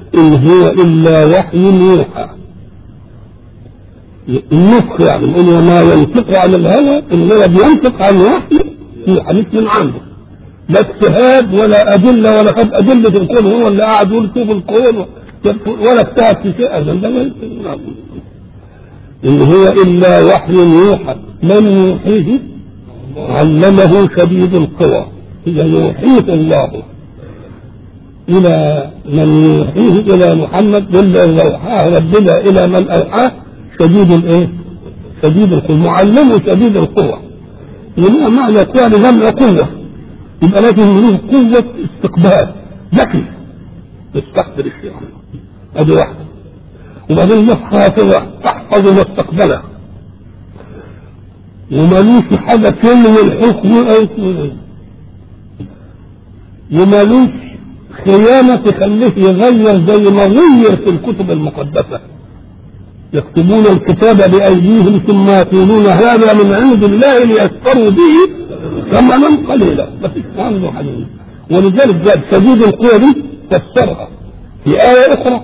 إن هو إلا وحي يوحى النطق يعني نقول وما ينطق عن الهوى إنما بينطق عن وحي في حديث من عنده لا اجتهاد ولا أدلة ولا قد أدلة الكون هو اللي قاعد يقول شوف الكون ولا اجتهد في شيء أبدا ده إن هو إلا وحي يوحى من يوحيه علمه شديد القوى إذا يوحيه الله إلى من يوحيه إلى محمد إلا أوحاه ربنا إلى من أوحاه شديد الإيه؟ شديد القوى معلمه شديد القوى ولها معنى قوى لجمع قوة يبقى لازم له قوة استقبال ذكي يستقبل الشيء ادي واحدة وبعدين له خاطرة تحفظ مستقبله ومالوش حاجة تلوي الحكم أو ومالوش خيانة تخليه يغير زي ما غير في الكتب المقدسة يكتبون الكتاب بأيديهم ثم يقولون هذا من عند الله ليشتروا به ثمنا قليلا بس عنده حديث ولذلك جاء شديد القوى دي فسرها في آية أخرى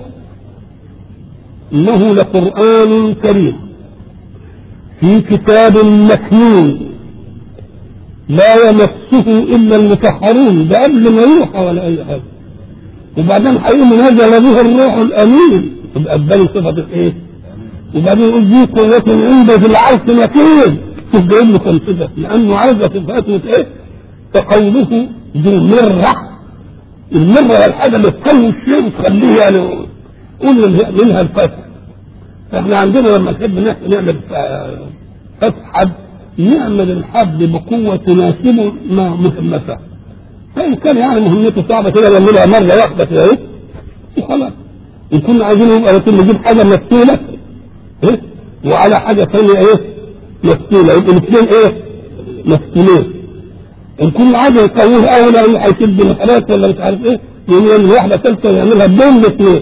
إنه لقرآن كريم في كتاب مكنون لا يمسه إلا المطهرون ده قبل ما يوحى ولا أي حاجة وبعدين هيقول نزل به الروح الأمين تبقى اداني صفة الإيه؟ وبعدين يقول ذي قوة عند ذي العرش مكين شوف جايب له كم صفة لأنه عايز صفات إيه؟ كقوله ذو مرة المرة هي الحاجة اللي تقوي الشيء وتخليه يعني قول منها الفتح احنا عندنا لما نحب نعمل فتح حد نعمل الحد بقوة تناسب ما مهمته فإن كان يعني مهمته صعبة كده نعملها مرة واحدة كده ايه وخلاص إن كنا عايزين يبقى لكن نجيب حاجة مفتولة ايه وعلى حاجة ثانية ايه مفتولة يبقى الاثنين ايه مفتولين إن كنا عايز يقويه أولا هيسد مسألات ولا مش عارف ايه يعمل واحدة ثالثة يعملها بين الاثنين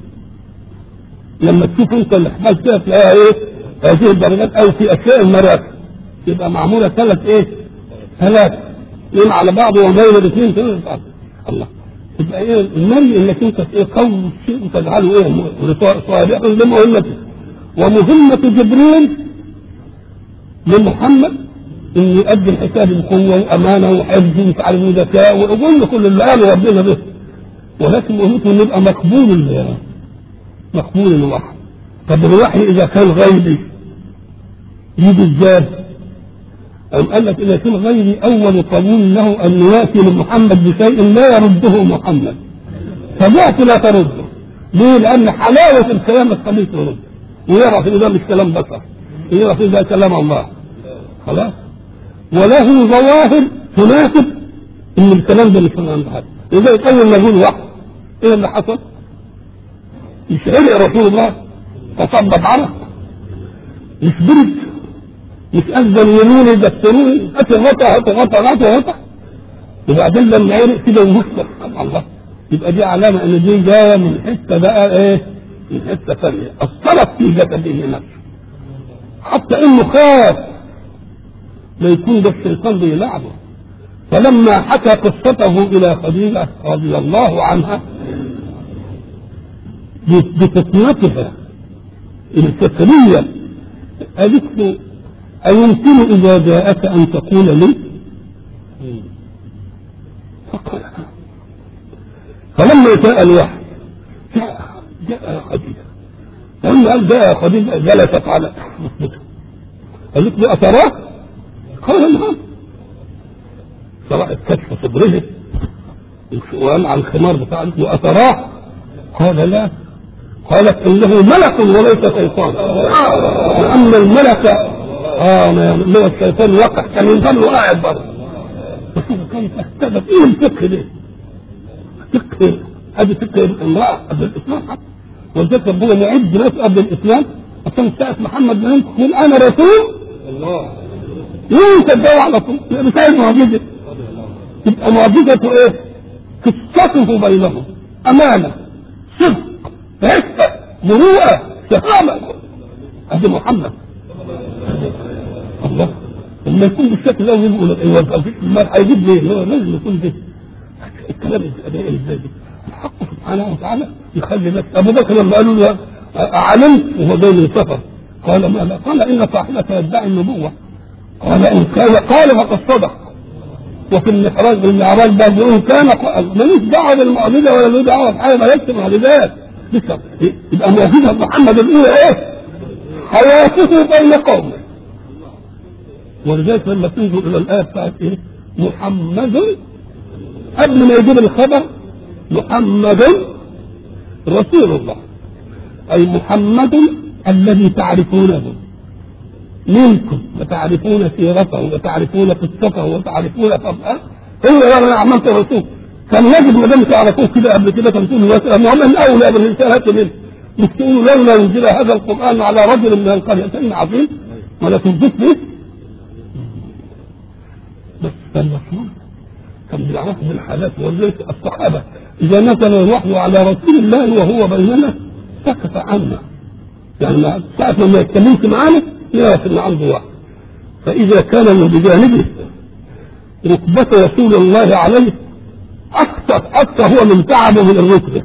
لما تشوف انت الاحمال كده تلاقيها ايه هذه الدرجات او في اشياء المراتب يبقى معموله ثلاث ايه ثلاث اثنين على بعض وبين الاثنين كده الله يبقى ايه المرء انك انت ايه قوم الشيء وتجعله ايه صالحا لمهمته ومهمة جبريل لمحمد ان يؤدي الحساب بقوه وامانه وحفظ ومش عارف وذكاء ويقول كل اللي قاله ربنا به ولكن مهمته انه يبقى مقبول مقبول الوحي طب الوحي اذا كان غيبي يجي ازاي؟ أم قال لك إذا كان غيري أول قبول له أن يأتي لمحمد بشيء لا يرده محمد فجاءت لا ترده ليه؟ لأن حلاوة الكلام تخليه ترد ويعرف إن ده مش كلام بشر يعرف إن ده كلام الله خلاص وله ظواهر تناسب إن الكلام ده مش من عند حد لذلك أول ما يقول وحي إيه اللي حصل؟ مش عرق رسول الله تصبب عرق مش برد مش أذن يمين يدسروني هات غطا هات غطا غطا غطا وبعدين لما عرق كده ومسك الله يبقى دي علامة إن دي جاية من حتة بقى إيه؟ من حتة ثانية أثرت في جسده نفسه حتى إنه خاف لا يكون ده الشيطان بيلعبه فلما حكى قصته إلى خديجة رضي الله عنها بتقنيتها الفكرية قالت له أيمكن إذا جاءك أن تقول لي فقال فلما جاء الوحي جاء جاء خديجة لما قال جاء خديجة جلست على مصبته قالت له أتراك؟ قال نعم فرأت كشف صدره السؤال عن الخمار بتاع قالت له أتراه؟ قال لا قالت انه ملك وليس شيطان لان الملك اه ما هو الشيطان وقع كان يظل قاعد برضه فشوف كيف اهتدت ايه الفقه ده؟ فقه هذه فقه الامراه قبل الاسلام حتى ولذلك ربنا معد ناس قبل الاسلام عشان ساعة محمد بن يقول انا رسول الله ينسى الدواء على طول بتاع معجزه تبقى معجزته ايه؟ قصته بينهم امانه صدق عفة مروءة شهامة هذا محمد الله لما يكون بالشكل ده يقول ايوه المال هيجيب ليه؟ هو لازم يكون ده الكلام ازاي ازاي الحق سبحانه وتعالى يخلي بس ابو بكر لما قالوا له اعلمت وهو جاي من سفر قال ما لا قال ان صاحبك يدعي النبوه قال ان كان قال فقد صدق وفي المحراج المعراج ده بيقول كان ماليش دعوه بالمعجزه ولا له دعوه بحاجه ما يكتب معجزات لسه يبقى معجزه محمد الاولى ايه؟ حياته بين قومه ولذلك لما تنظر الى الايه بتاعت ايه؟ محمد قبل ما يجيب الخبر محمد رسول الله اي محمد الذي تعرفونه منكم وتعرفون سيرته وتعرفون قصته وتعرفون طبعه هو انا عملت رسول كان يجب ما دام تعرفوه كده قبل كده كان تقولوا مثلا ومن اولى بالرسالات منه مش تقولوا لولا انزل هذا القران على رجل من القريتين عظيم ولا تنزل به بس الرسول كان بيعرفوا بالحالات ولذلك الصحابه اذا نزل الوحي على رسول الله وهو بيننا سكت عنا يعني ما ساعة ما يتكلمش معانا يعرف ان عنده وحي فاذا كان من بجانبه ركبة رسول الله عليه اكثر اكثر هو من تعبه من الركبة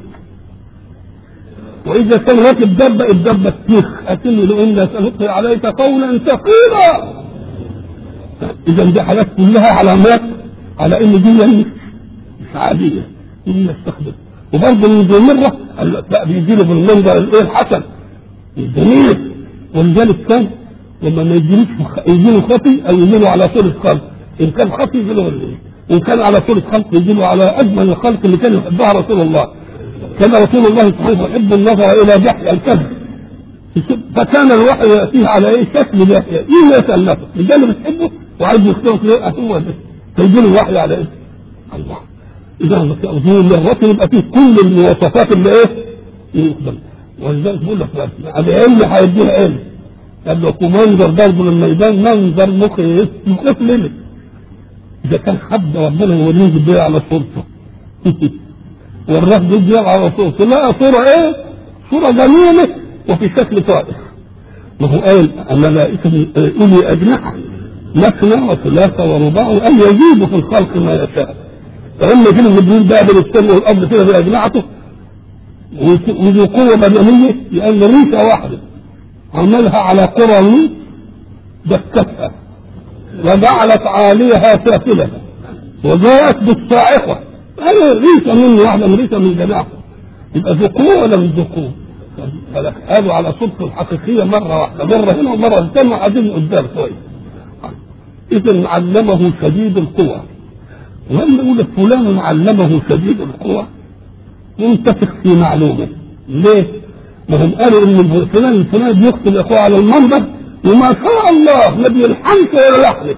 واذا كان راكب دبة الدبة تيخ اتم لان سنلقي عليك قولا ثقيلا اذا دي حاجات كلها علامات على ان دي مش عاديه دي يستخدم وبرضه من ذي مره لا بيجي له بالمنظر الايه الحسن الجميل ولذلك كان لما ما يجيلوش يجي له خطي او يجي له على صوره خلق ان كان خطي يجي له ان كان على صوره خلق يجي له على اجمل الخلق اللي كان يحبها رسول الله كان رسول الله سبحانه يحب النظر الى جحي الكذب فكان الوحي ياتيه على ايه شكل يحيى ايه يسال نفسه الرجال بتحبه وعايز يختار كده هو ده فيجي له الوحي على ايه؟ الله اذا ذو مرة يبقى فيه كل المواصفات اللي ايه؟ يقبل ولذلك بقول لك العلم هيديها علم قال له منظر برضه للميدان منظر مخيف مخيف ليه؟ اذا كان حد ربنا يوريه بيه على صورته والرب يجي على صورته لا صورة ايه؟ صورة جميلة وفي شكل طائر ما هو قال الملائكة أولي أجنحة مثنى وثلاثة ورباع وأن يزيد في الخلق ما يشاء فلما جه جبريل بقى بين السماء والأرض كده بأجنحته وذي قوة بدنية لأن ريشة واحدة عملها على قرى دكتها وجعلت عاليها سافلة وجاءت بالصاعقة أنا ريشة مني واحدة من ريشة من جناحه يبقى ذو قوة ولا مش ذو قوة؟ قالوا على صدق الحقيقية مرة واحدة مرة هنا ومرة الثانية وقاعدين قدام شوية إذا علمه شديد القوى ولما يقول فلان علمه شديد القوى ينتفخ في معلومه ليه؟ ما هم قالوا ان فلان الفلاني بيقتل اخوه على المنبر وما شاء الله ما بيلحمش ولا يحلف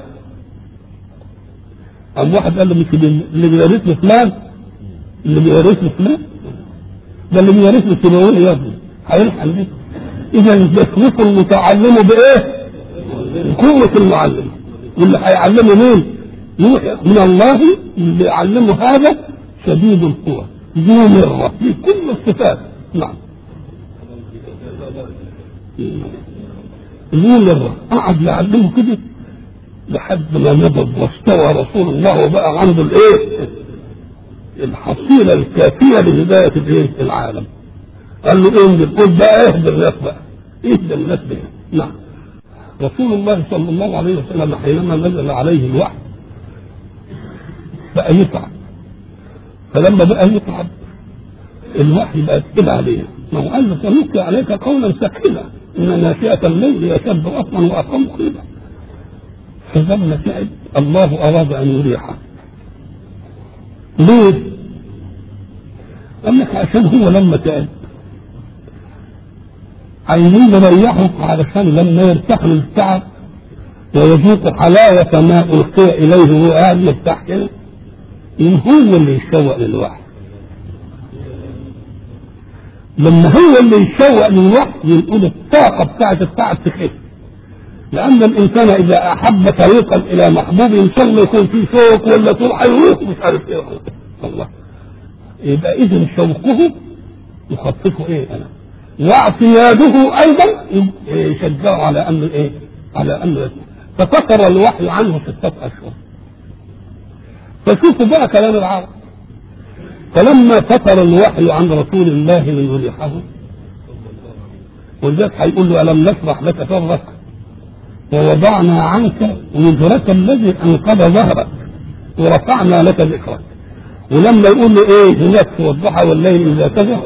قام واحد قال له مش اللي بيورثني فلان اللي بيورثني فلان ده اللي بيورثني سيبويه يا ابني هيلحم بيه اذا يخلف المتعلم بايه؟ قوة المعلم واللي هيعلمه مين؟ يوحي من الله اللي يعلمه هذا شديد القوى ذو مرة في كل الصفات نعم ذو مرة قعد يعلمه كده لحد ما نضج واستوى رسول الله وبقى عنده الايه؟ الحصيلة الكافية لهداية الايه؟ العالم قال له ايه قل بقى اهدى الناس بقى اهدى الناس بقى نعم رسول الله صلى الله عليه وسلم حينما نزل عليه الوحي بقى يتعب فلما بقى يتعب الوحي بقى تقيل عليه ما هو قال له سنلقي عليك قولا ثقيلا ان ناشئه الليل يشد اصلا واقام قيلا فلما تعب الله اراد ان يريحه ليه؟ قال لك عشان هو لما تعب عايزين نريحه علشان لما يرتاح من التعب ويذوق حلاوة ما ألقي إليه وهو قاعد مرتاح كده إن هو اللي يشوق للوحي لما هو اللي يشوق للوحي يقول الطاقة بتاعت التعب تخف لأن الإنسان إذا أحب طريقا إلى محبوب إن شاء الله يكون فيه شوق ولا طول هيروح مش عارف إيه الله يبقى إذا شوقه يخففه إيه أنا واعتياده ايضا يشجعه على ان ايه؟ على ان فكثر الوحي عنه ستة اشهر فشوفوا بقى كلام العرب فلما فتر الوحي عن رسول الله ليريحه ولذلك هيقول له ألم نشرح لك صدرك ووضعنا عنك وزرك الذي أنقض ظهرك ورفعنا لك ذكرك ولما يقول له ايه هناك في الضحى والليل اذا سجى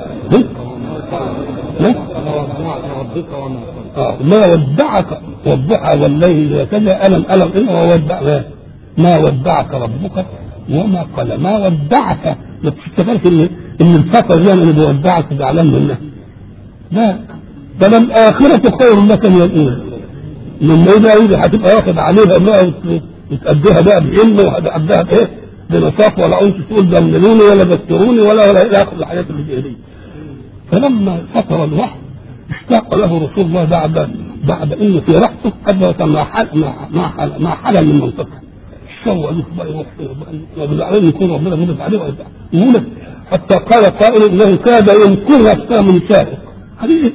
آه ما ودعك والضحى والليل اذا سجى الم الم ايه وودع ما ودعك ربك وما قال ما ودعك ما تفتكرش ان ان الفتره دي انا اللي بودعك زعلان منها لا ده لم اخرة خير لك من الاولى لما يبقى يجي هتبقى واخد عليها بقى وتأديها بقى بعلم وهتأديها بايه؟ بنصاف ولا انت تقول دمروني ولا دستروني ولا ولا الى اخر الحاجات اللي زي دي فلما فتر الوحي اشتاق له رسول الله بعد بعد ان في رحته ادرك ما حل ما حل ما حل من منطقه شوى له بقى يروح وبالعلم يكون ربنا غضب عليه ويرجع يقول حتى قال قائل انه كاد ينكر نفسه من سارق هذه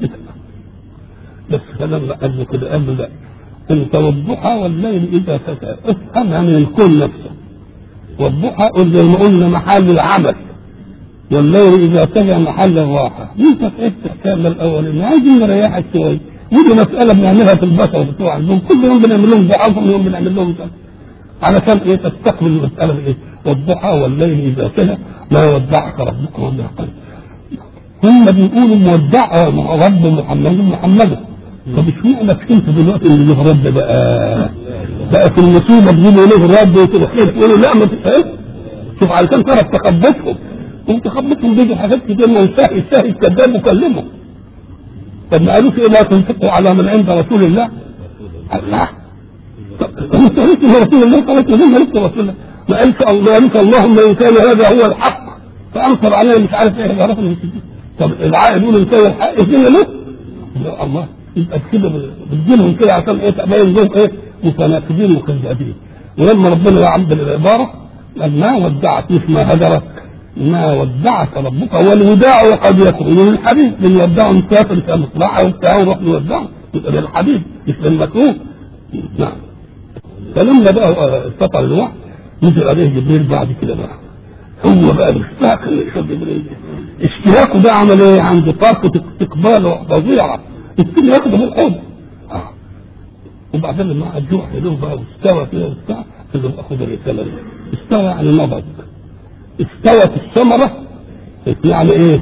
بس فلما قال له كده قال له لا انت والضحى والليل اذا سكى افهمها من الكون نفسه والضحى زي ما قلنا محل العمل والليل اذا سجى محل الراحه انت تعبت الكامل الاولاني عايزين نريحك شويه ودي مساله بنعملها في البشر بتوع عندهم كل يوم بنعمل لهم ضحى كل يوم بنعمل لهم ضحى علشان ايه تستقبل المساله ايه والضحى والليل اذا سجى ما ودعك ربك وما قال هم بيقولوا مودع رب محمد محمد طب اشمعنى فهمت دلوقتي ان له رب بقى بقى في المصيبه تجيبوا له رب وتبقى خير تقولوا لا ما تفهمش شوف علشان تعرف تخبطهم وتخبطهم بيجي حاجات كتير ما يسهل يسهل كذاب وكلمه طب ما قالوش ايه لا تنفقوا على من عند رسول الله الله انت قلت رسول الله قالت له ما لسه رسول الله ما قالش ما قالش اللهم ان كان هذا هو الحق فانصر علينا مش عارف ايه يا رسول طب العائل يقول ان كان الحق ادينا له يا الله يبقى كده بتجيلهم كده عشان ايه تبين لهم ايه متناقضين وكذابين ولما ربنا يعبد العباره قال ما ودعك مش ما هجرك ما ودعك ربك والوداع وقد يكون من الحبيب من يودعه مسافر في مصلحه وبتاع ويروح يودعه يبقى ده الحبيب مش المكروه نعم فلما بقى استطع الوحي نزل عليه جبريل بعد كده بقى هو بقى الاشتياق اللي يشد جبريل اشتياقه ده عمل ايه عنده طاقه استقبال فظيعه يبتدي ياخده بالحب آه. وبعدين لما قعد جوع له بقى واستوى كده وبتاع قال له خد الرساله دي استوى يعني نضج استوت الثمره يعني ايه؟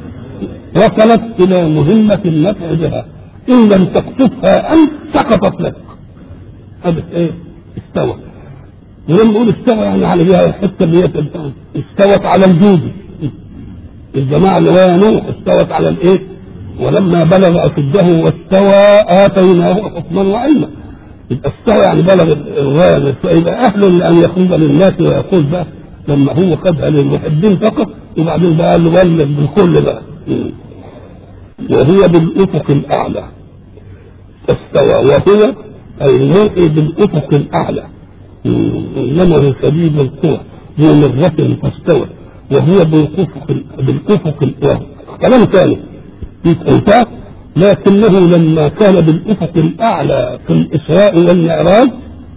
وصلت الى مهمه النفع بها ان لم تكتبها انت سقطت لك هذا ايه؟ استوى ولما نقول استوى يعني على بها الحته اللي هي استوت على الجود الجماعه اللي هو نوح استوت على الايه؟ ولما بلغ أشده واستوى آتيناه حكما وعلما يبقى استوى يعني بلغ الغاية فيبقى أهل لأن يخرج للناس ويقول بقى لما هو خدها للمحبين فقط وبعدين بقى قال له ولد بالكل بقى وهي بالأفق الأعلى استوى وهو أي المرء بالأفق الأعلى إنما شديد القوى ذو مرة فاستوى وهو بالأفق بالأفق كلام ثاني انتهى لكنه لما كان بالافق الاعلى في الاسراء والمعراج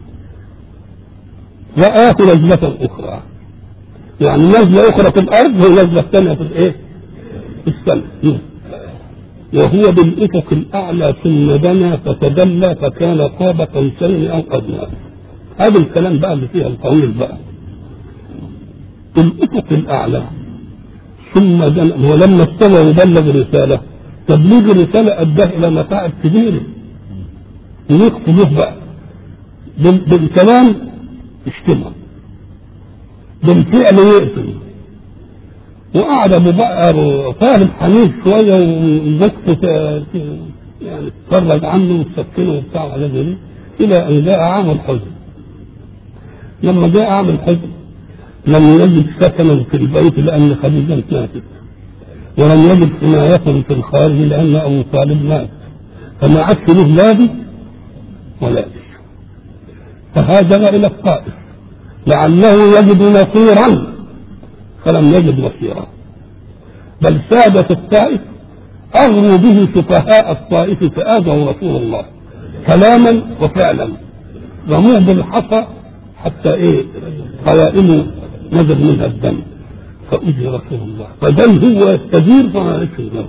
رآه نزلة اخرى يعني نزلة اخرى في الارض هي نزلة ثانية في الايه؟ في السماء وهو بالافق الاعلى ثم دنا فتدلى فكان قاب قوسين او ادنى هذا الكلام بقى اللي فيها الطويل بقى الافق الاعلى ثم دنا ولما استوى وبلغ رساله تبليغ الرسالة أداه إلى متاعب كبيرة يخطب له بقى بالكلام يشتمه بالفعل يقتل وقعد ابو بكر فاهم حنيف شويه ومسكت يعني اتفرج عنه وسكنه وبتاع وحاجات زي دي الى ان جاء عام الحزن لما جاء عام الحزن لم يجد سكنا في البيت لان خديجه ماتت ولم يجد حماية في الخارج لأن أبو طالب مات فما عادش له نادي ولا فهاجر إلى الطائف لعله يجد نصيرا فلم يجد نصيرا بل ساد في الطائف أغروا به سفهاء الطائف فآذوا رسول الله كلاما وفعلا رموه بالحصى حتى ايه قوائم نزل منها الدم فأجي رسول الله فدل هو يستدير فما ليس النوم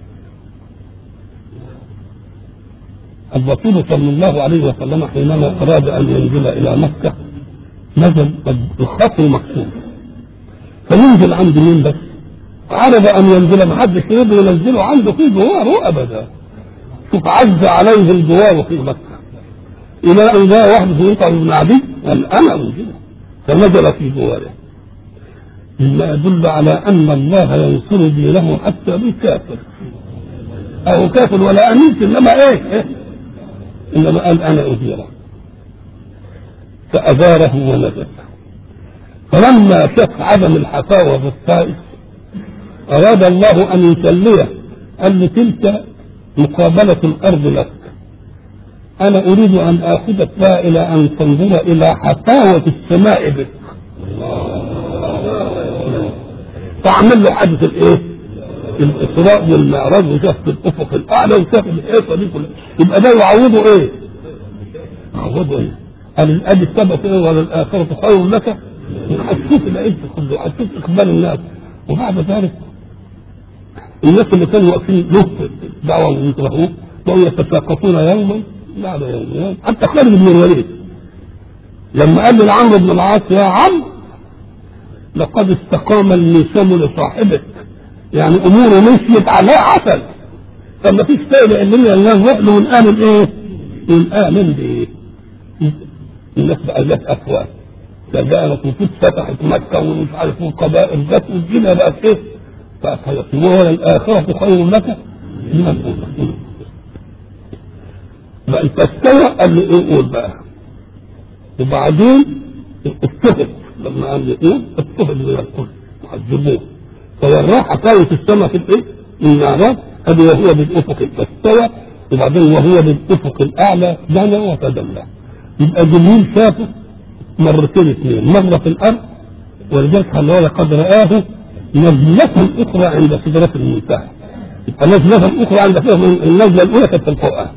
الرسول صلى الله عليه وسلم حينما أراد أن ينزل إلى مكة نزل الخطر مكتوب فينزل عند مين بس؟ عرض أن ينزل ما حدش يقدر ينزله عنده في جواره أبدا شوف عز عليه الجوار في مكة إلى أن جاء واحد في يطعم بن عدي قال أنا أنزله فنزل في جواره مما يدل على أن الله ينصر دينه حتى بالكافر أو كافر ولا أمين إنما إيه, إيه؟ إنما قال أنا أديره فأزاره ونزل فلما شاف عدم الحفاوة في الطائف أراد الله أن يسليه قال له تلك مقابلة الأرض لك أنا أريد أن آخذك بها إلى أن تنظر إلى حفاوة السماء بك فأعمل له حادث الإيه؟ الإسراء والمعراج وشاف الأفق الأعلى وشاف الحيطة دي كلها يبقى ده يعوضه إيه؟ يعوضه إيه؟ قال الأب السبب إيه ولا الآخرة خير لك هتشوف العز كله هتشوف إقبال الناس وبعد ذلك الناس اللي كانوا واقفين له دعوة ويطرحوه بقوا يتساقطون يوما بعد يوم يوم حتى خالد بن الوليد لما قال لعمرو بن العاص يا عم لقد استقام الميسام لصاحبك يعني اموره مشيت على عسل فما فيش فايده الا ان الناس له ونآمن ايه؟ ونآمن بايه؟ الناس بقى جت افواه فجاءت وفوت فتحت مكه ومش عارف القبائل جت والدنيا بقت ايه؟ بقت ولا الاخره خير لك من الاولى بقى فاستوى قال له ايه قول بقى وبعدين اتفق لما قال لي ايه اتفق من الكل عذبوه فوراه حكاية السماء في الايه؟ المعراج هذه وهو بالافق فاستوى وبعدين وهو بالافق الاعلى دنا وتدلى يبقى جبريل شافه مرتين اثنين مرة في الارض ولذلك قال لقد رآه نزلة أخرى عند سدرة المنتهى يبقى نزلة أخرى عند النزلة الأولى كانت في القرآن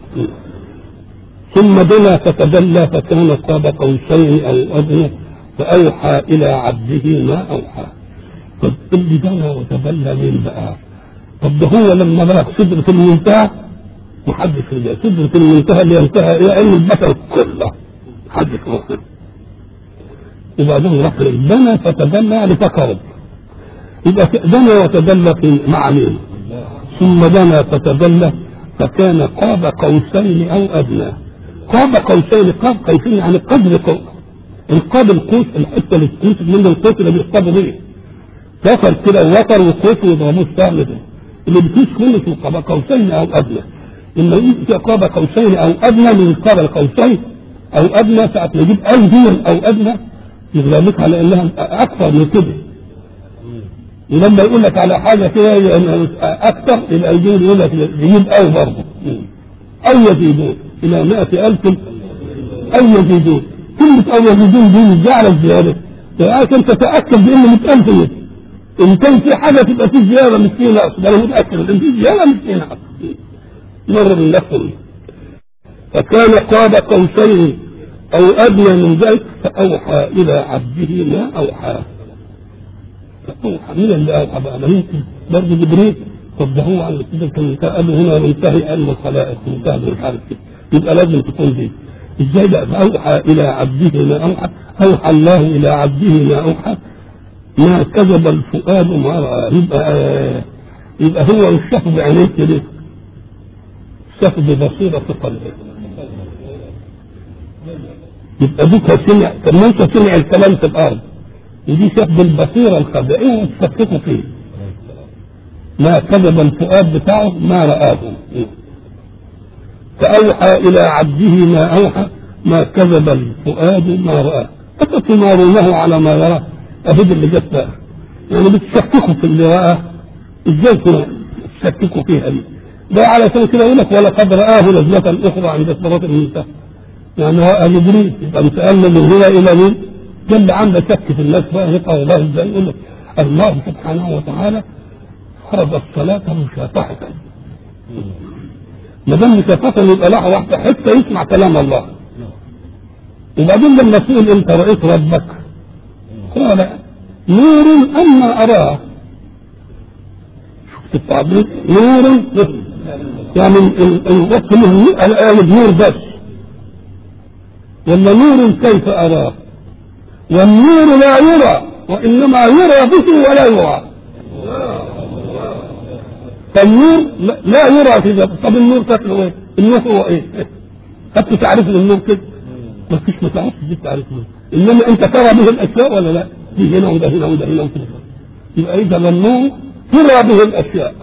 ثم دنا فتدلى فكان قاب قوسين او ادنى فاوحى الى عبده ما اوحى طب اللي دنا وتدلى مين بقى؟ طب ده هو لما بلغ سدرة المنتهى محدث رجال سدرة المنتهى اللي ينتهى الى علم البشر كله محدث مؤمن وبعدين راح دنا فتدلى يعني فقرب يبقى دنا وتدلى في مع مين؟ ثم دنا فتدلى فكان قاب قوسين او ادنى قاب قوسين قاب قوسين يعني قدر قوس القاب القوس الحته اللي القوس من القوس اللي بيصطادوا بيه كسر كده وتر وقوس ويضربوه السهم ده اللي بتيجي كله في قاب قوسين او ادنى لما يجي في قاب قوسين او ادنى من قاب القوسين او ادنى ساعه ما يجيب ادنى او ادنى يغلبك على انها اكثر من كده ولما يقول لك على حاجه كده اكثر يبقى يجيب يقول لك يجيب او برضه او يزيدون الى مائة الف او يزيدون كلمة او يزيدون دي جعل الزيادة لكن تتأكد بان 100000 متر ان كان في حاجة تبقى في زيادة مش في نقص ده انا متأكد ان في زيادة مش في نقص مرة من نفسه فكان قاب قوسين او ادنى من ذلك فاوحى الى عبده ما اوحى فاوحى من اللي اوحى بقى ما يمكن برضه جبريل طب ده هو على كده كان قال له هنا منتهي علم الخلائق منتهى مش عارف كده يبقى لازم تكون دي ازاي بقى فاوحى الى عبده ما اوحى اوحى الله الى عبده ما اوحى ما كذب الفؤاد ما راى يبقى آه يبقى هو مش شاف بعينيه كده شاف ببصيره قلبه يبقى بك سمع طب ما انت سمع الكلام في الارض ودي شاف بالبصيره الخبائيه وتفككوا فيه ما كذب الفؤاد بتاعه ما رآه فأوحى إلى عبده ما أوحى ما كذب الفؤاد ما رآه أفتمارونه على ما يرى أهد اللي جت بقى يعني بتشككوا في اللي رآه إزاي تشككوا فيها دي ده على سبيل كده يقول لك ولقد رآه نزلة أخرى عند سدرة المنتهى يعني هو جبريل يبقى متأمل من هنا إلى مين؟ جل عنده شك في الناس بقى يقرأ الله إزاي يقول لك الله سبحانه وتعالى فرض الصلاة مشافهة ما دام مشافهة يبقى لها واحدة حتى يسمع كلام الله وبعدين لما سئل انت رأيت ربك قال نور أما أراه شفت التعبير نور يعني الوصف له الآن نور بس ولا نور كيف أراه والنور لا يرى وإنما يرى به ولا يرى فالنور لا يرى في ذاته طب النور شكله ايه؟ النور هو ايه؟ خدت تعريف للنور كده؟ ما فيش ما تعرفش دي تعريف النور انما انت ترى به الاشياء ولا لا؟ دي هنا وده هنا وده هنا وكده يبقى اذا النور ترى به الاشياء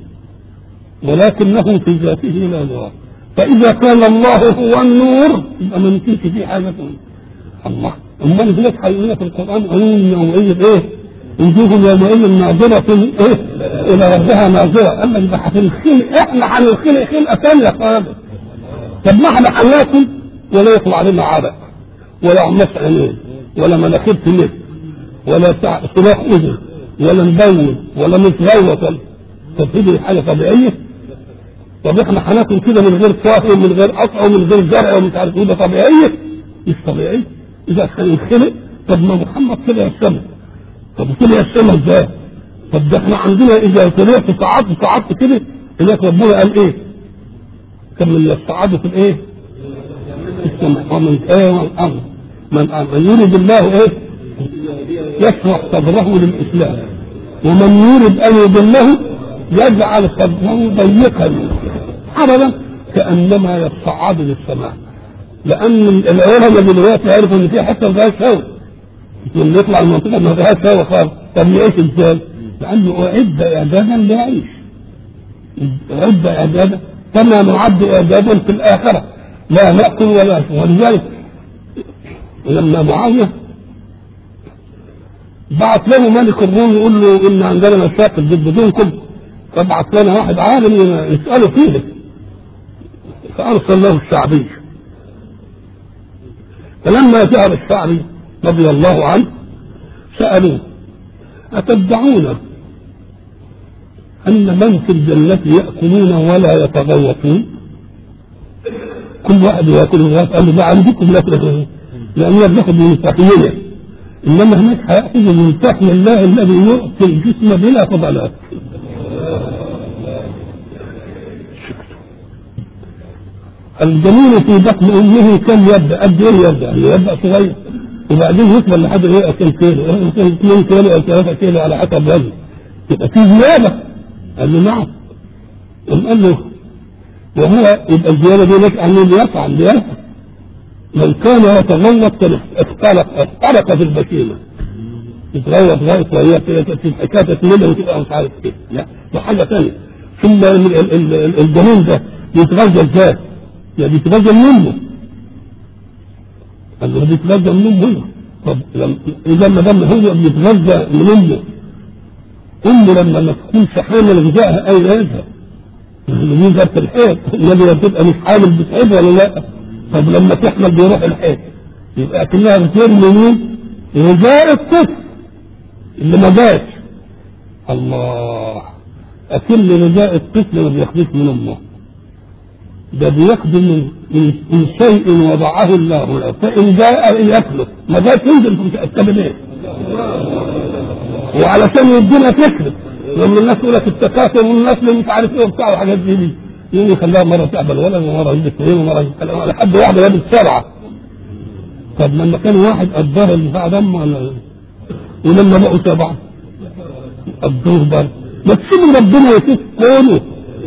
ولكنه في ذاته لا يرى فاذا كان الله هو النور يبقى ما نسيش فيه حاجه الله امال هناك حيوانات في القران عيون يومئذ ايه؟ وجوه يومئذ ناظرة ايه؟ الى ربها ناظرة قال لك ده هتنخلق احنا هننخلق خلقة ثانية خالص طب ما احنا هناكل ولا يطلع علينا عرق ولا عماس عينين ولا مناخير تمس ولا صراخ اذن ولا نبول ولا نتغوط ولا طب دي حاجة طبيعية طب احنا هناكل كده من غير صافي ومن غير قطع ومن غير زرع ومش عارف ايه ده طبيعية مش طبيعي اذا هننخلق طب ما محمد طلع السماء طب طلع السماء ازاي؟ طب ده احنا عندنا اذا طلعت صعدت صعدت كده هناك ربنا قال ايه؟ كان من يصعدوا في الايه؟ في السماء ومن ايه والارض من من يريد الله ايه؟ يشرح صدره للاسلام ومن يريد ان يضله يجعل صدره ضيقا ابدا كانما يصعد للسماء لان العلماء دلوقتي عرفوا ان في حته ما فيهاش هواء لما يطلع المنطقه ما فيهاش هواء خالص طب يعيش ازاي؟ لانه اعد اعدادا ليعيش اعد اعدادا كما نعد اعدادا في الاخره لا ناكل ولا نشرب ولذلك لما معاويه بعت له ملك الروم يقول له ان عندنا مشاكل ضد دينكم فبعت لنا واحد عالم يساله فيه فارسل له الشعبي فلما جاء الشعبي رضي الله عنه سالوه اتدعون ان من في الجنه ياكلون ولا يتغوطون كل واحد ياكل الغاف قال له ده عندكم لا تاكلون لان بناخد من تحيينه انما هناك هياخذ من تحيي الله الذي يؤتي الجسم بلا فضلات الجنين في بطن امه كم يبدا قد ايه يبدا؟ يبدا صغير وبعدين يكبر لحد ايه كم كيلو 2 كيلو او 3 كيلو على حسب وزنه يبقى في زياده قال له نعم قام قال له وهو يبقى الزياده دي لك انه بيفعل بيفعل لو كان يتغوط كان اختلق اختلق في البشيمه يتغوط غوط وهي كده حكايه تتملى وتبقى مش عارف كده لا ده حاجه ثانيه ثم الجنين ده بيتغذى ازاي؟ يعني بيتغذى من امه قال له بيتغذى من امه طب اذا ما دام هو بيتغذى من امه امه لما ما تكونش حامل غذائها اين يذهب؟ مين جاب في الحيط؟ النبي بتبقى مش حامل بتعب ولا لا؟ طب لما تحمل بيروح الحيط يبقى كلها غير منين؟ غذاء الطفل اللي ما جاش الله أكل غذاء الطفل ما بياخدوش من امه ده بياخد من من, من شيء وضعه الله له فإن جاء ياكله ما جاش ينزل في الكبدين وعلشان يدينا فكره لما الناس يقول لك التكاثر والنسل مش عارف ايه وبتاع وحاجات زي دي يقوم يخليها مره تعبل ولد ومره يجيب اثنين ومره يجيب لحد واحده لابس سبعه طب لما كان واحد قدرها اللي بتاع دم ولا ولما بقوا سبعه قدوه برضه ما تسيب ربنا يشوف كونه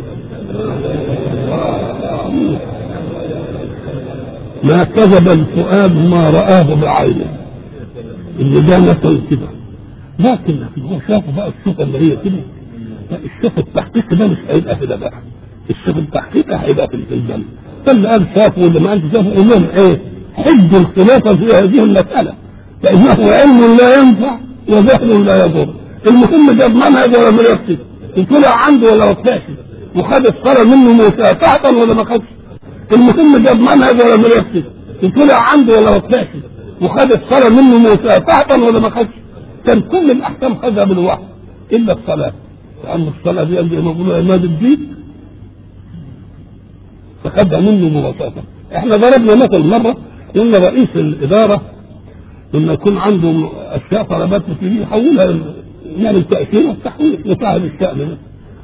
ما كذب الفؤاد ما رآه بعينه اللي ده مثل كده لكن هو شافه بقى الشوف اللي هي كده الشوف التحقيق ده مش هيبقى كده بقى الشوف التحقيق هيبقى في الجنة فاللي قال شافه واللي ما قالش شافه قول لهم ايه حج الخلافة في هذه المسألة فإنه علم لا ينفع وجهل لا يضر المهم ده منهج ولا من يكتب وطلع عنده ولا ما طلعش وخد الصلاة منه مسافحة ولا ما خدش المهم ده منهج ولا من يكتب وطلع عنده ولا ما طلعش وخد الصلاة منه مسافحة ولا ما خدش كان كل الاحكام خدها بالوحي الا الصلاه لان الصلاه دي زي ما بيقولوا عماد الدين فخدها منه مباشره احنا ضربنا مثل مره قلنا رئيس الاداره لما يكون عنده اشياء طلبات بتيجي يحولها يعمل تاثير والتحويل يساعد الشأن ده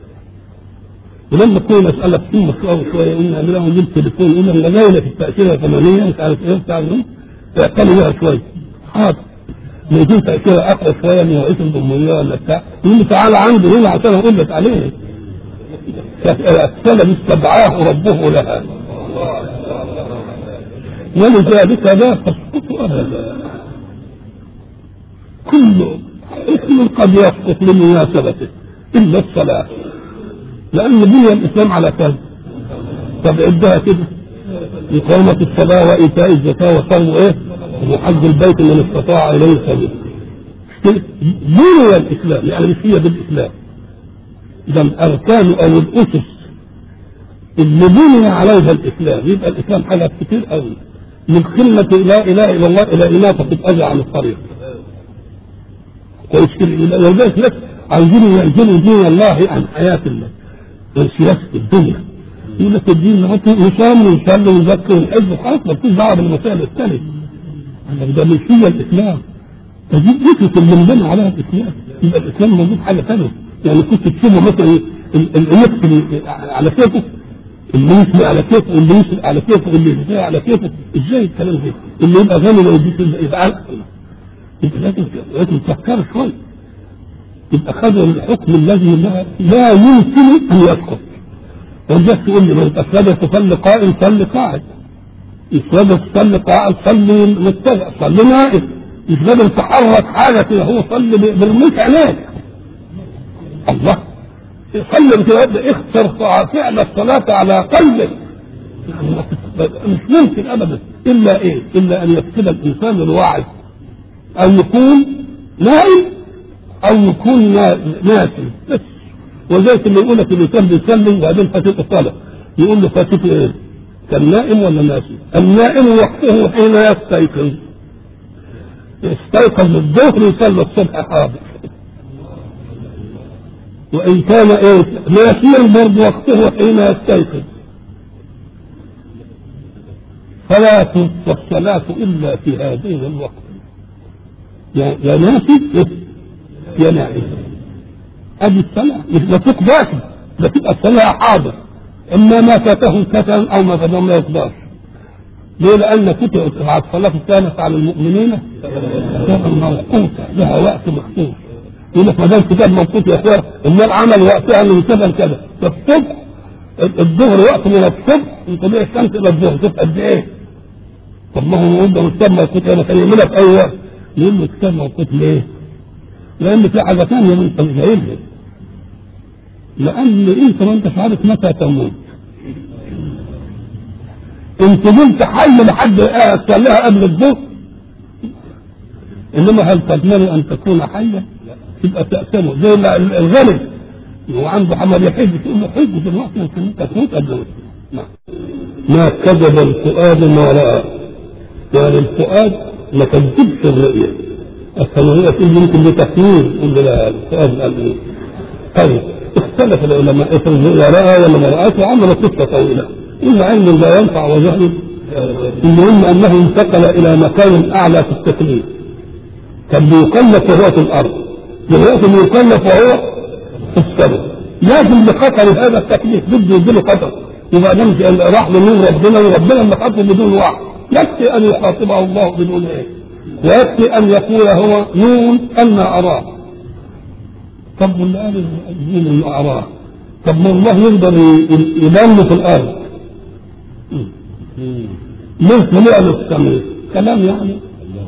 ولما تكون مسألة قيمة شوية شوية قلنا لهم جبت تليفون قلنا احنا جاية في التأثير الثمانية مش عارف ايه بتاع ايه اعطلوا بيها شوية حاضر يكون تأثيرها أقوى شوية من رئيس الجمهورية ولا بتاع يقول لي تعالى عندي هنا عشان أقول لك عليه السلم استدعاه ربه لها ولذلك لا تسقط أبدا كل اسم قد يسقط لمناسبته إلا الصلاة لأن بني الإسلام على كذا طب عدها كده إقامة الصلاة وإيتاء الزكاة وصوم إيه؟ وحج البيت من استطاع إليه سبيل بني الإسلام يعني مش هي بالإسلام إذا الأركان أو الأسس اللي بني عليها الإسلام يبقى الإسلام حاجات كتير قوي من كلمة لا إله إلا الله إلى إناثة الأذى عن الطريق كويس كده ولذلك ناس عايزين يعزلوا دين الله عن حياة الله عن سياسة الدنيا يقول لك الدين نصام ونصلي ونزكي ونحج خلاص مالكوش دعوة بالمسائل الثانية ده مش هي الإسلام فدي فكرة اللي انبنى عليها الإسلام يبقى الإسلام موجود حاجة ثانية يعني كنت تشوفه مثلا النفس على كيفه اللي يسمع على كيفه واللي يسمع على كيفه واللي يسمع على كيفه ازاي الكلام ده اللي يبقى غني لو يديك يبقى عقل يبقى لازم لازم تفكر شوي يبقى خدوا الحكم الذي لا, لا يمكن ان يسقط ولذلك تقول لي لو افسد تصلي قائم صلي قاعد افسد تصلي قاعد صلي متبع صلي نائم مش قادر تحرك حاجه كده هو صلي برميك عينيك الله صلي كده اختر فعل الصلاه على قلبك مش ممكن ابدا الا ايه؟ الا ان يفقد الانسان الوعي او يكون نائم او يكون ناسي بس وذلك اللي يقول لك اللي كان بيصلي وبعدين فاتته الصلاه يقول له فاتته ايه؟ كان نائم ولا ناسي؟ النائم وقته حين يستيقظ يستيقظ الظهر يصلي الصبح حاضر وان كان ايه؟ ناسيا برضه وقته حين يستيقظ فلا تنصى الصلاة إلا في هذين الوقت يا يا ناسي يا نائم ادي الصلاه مش ما تقضاش ده تبقى الصلاه حاضر اما ما فاته كسلا او ما فاته ما يقضاش ليه؟ لان كتب الصلاه كانت على المؤمنين كتابا موقوتا لها وقت مخصوص يقول لك ما دام كتاب موقوت يا اخوان امال عمل وقتها من كذا كذا فالصبح الظهر وقت من الصبح من طبيعي الشمس الى الظهر تبقى قد ايه؟ طب ما هو يقول ده كتاب موقوت انا كان يعملها في اي وقت يقول له كتاب موقوت ليه؟ لان في حاجه ثانيه من جايبها لان انت ما انتش عارف متى تموت انت قلت حي لحد تصليها قبل الظهر انما هل تضمن ان تكون حيا تبقى تأثمه زي الغني هو عنده حمل يحج تقول له حج دلوقتي انت تموت قبل ما ما كذب الفؤاد ما راى يعني الفؤاد ما كذبش الرؤيه الثانوية تقول يمكن لتكوين يقول لا الفؤاد قال ايه طيب اختلف العلماء في الرؤيا راى ولا ما رأت وعملوا قصة طويلة إلا علم لا ينفع وجهل المهم أنه انتقل إلى مكان أعلى في التكليف كان بيكلف وهو في الأرض دلوقتي بيكلف وهو في السماء لازم بخطر هذا التكليف بده يديله خطر وبعدين راح لنور ربنا وربنا اللي خاطبه بدون وعي يكفي أن يخاطبه الله بدون إيه ويكفي أن يقول هو نون أن أراه طب واللي قال نون أن أراه طب ما الله يقدر يبان في الأرض ليه طلع له السماء كلام يعني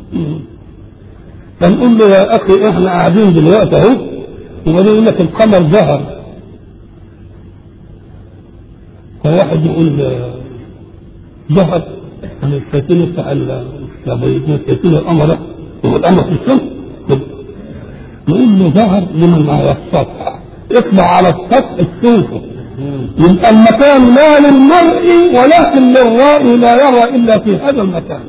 فنقول له يا أخي إحنا قاعدين دلوقتي أهو وبعدين يقول لك القمر ظهر فواحد يقول ظهر أنا الشيطان بتاع الشيطان القمر هو القمر في الشمس نقول له ظهر لمن على السطح اطلع على السطح تشوفه يبقى المكان لا للمرء ولكن للرائي لا يرى الا في هذا المكان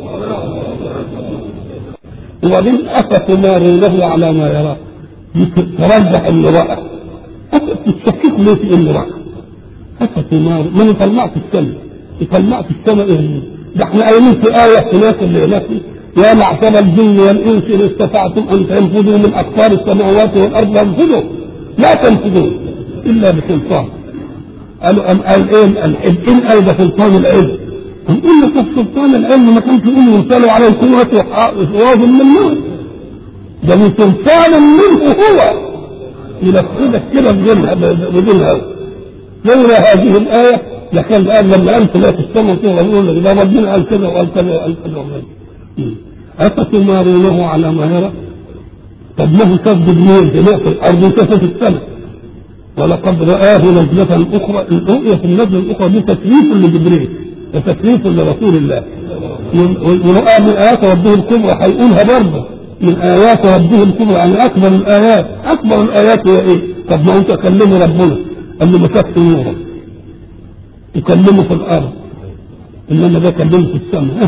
وبعدين افتمارونه على ما يرى ترجح اللي راى تشكك ليه في اللي راى افتمار من يطلعت السماء يطلعت السماء ايه ده احنا قايلين في ايه هناك اللي هناك يا معشر الجن والانس ان استطعتم ان تنفذوا من اقطار السماوات والارض فانفذوا لا تنفذون الا بسلطان قالوا ام قال ايه العلم ان قال ده سلطان العلم هم قل لك سلطان العلم ما كانش يقول يرسلوا عليه قوة وغاز من نار ده من سلطان منه هو ينفذك كده بدون بدون هوى لولا هذه الآية لكان قال لما أنت لا تستمع فيها ويقول لك ده ربنا قال كذا وقال كذا وقال كذا وقال كذا أفتمارونه على ما يرى طب له تسجد مين جميع في الأرض وكيف في السماء ولقد رآه نزلة أخرى الرؤية في النزلة الأخرى دي تكليف لجبريل وتكليف لرسول الله ورؤى من آيات ربه الكبرى هيقولها برضه من آيات ربه الكبرى يعني أكبر الآيات أكبر الآيات هي إيه؟ طب ما أنت كلمه ربنا قال له مسكت نورا يكلمه في الأرض إنما ده كلمه في السماء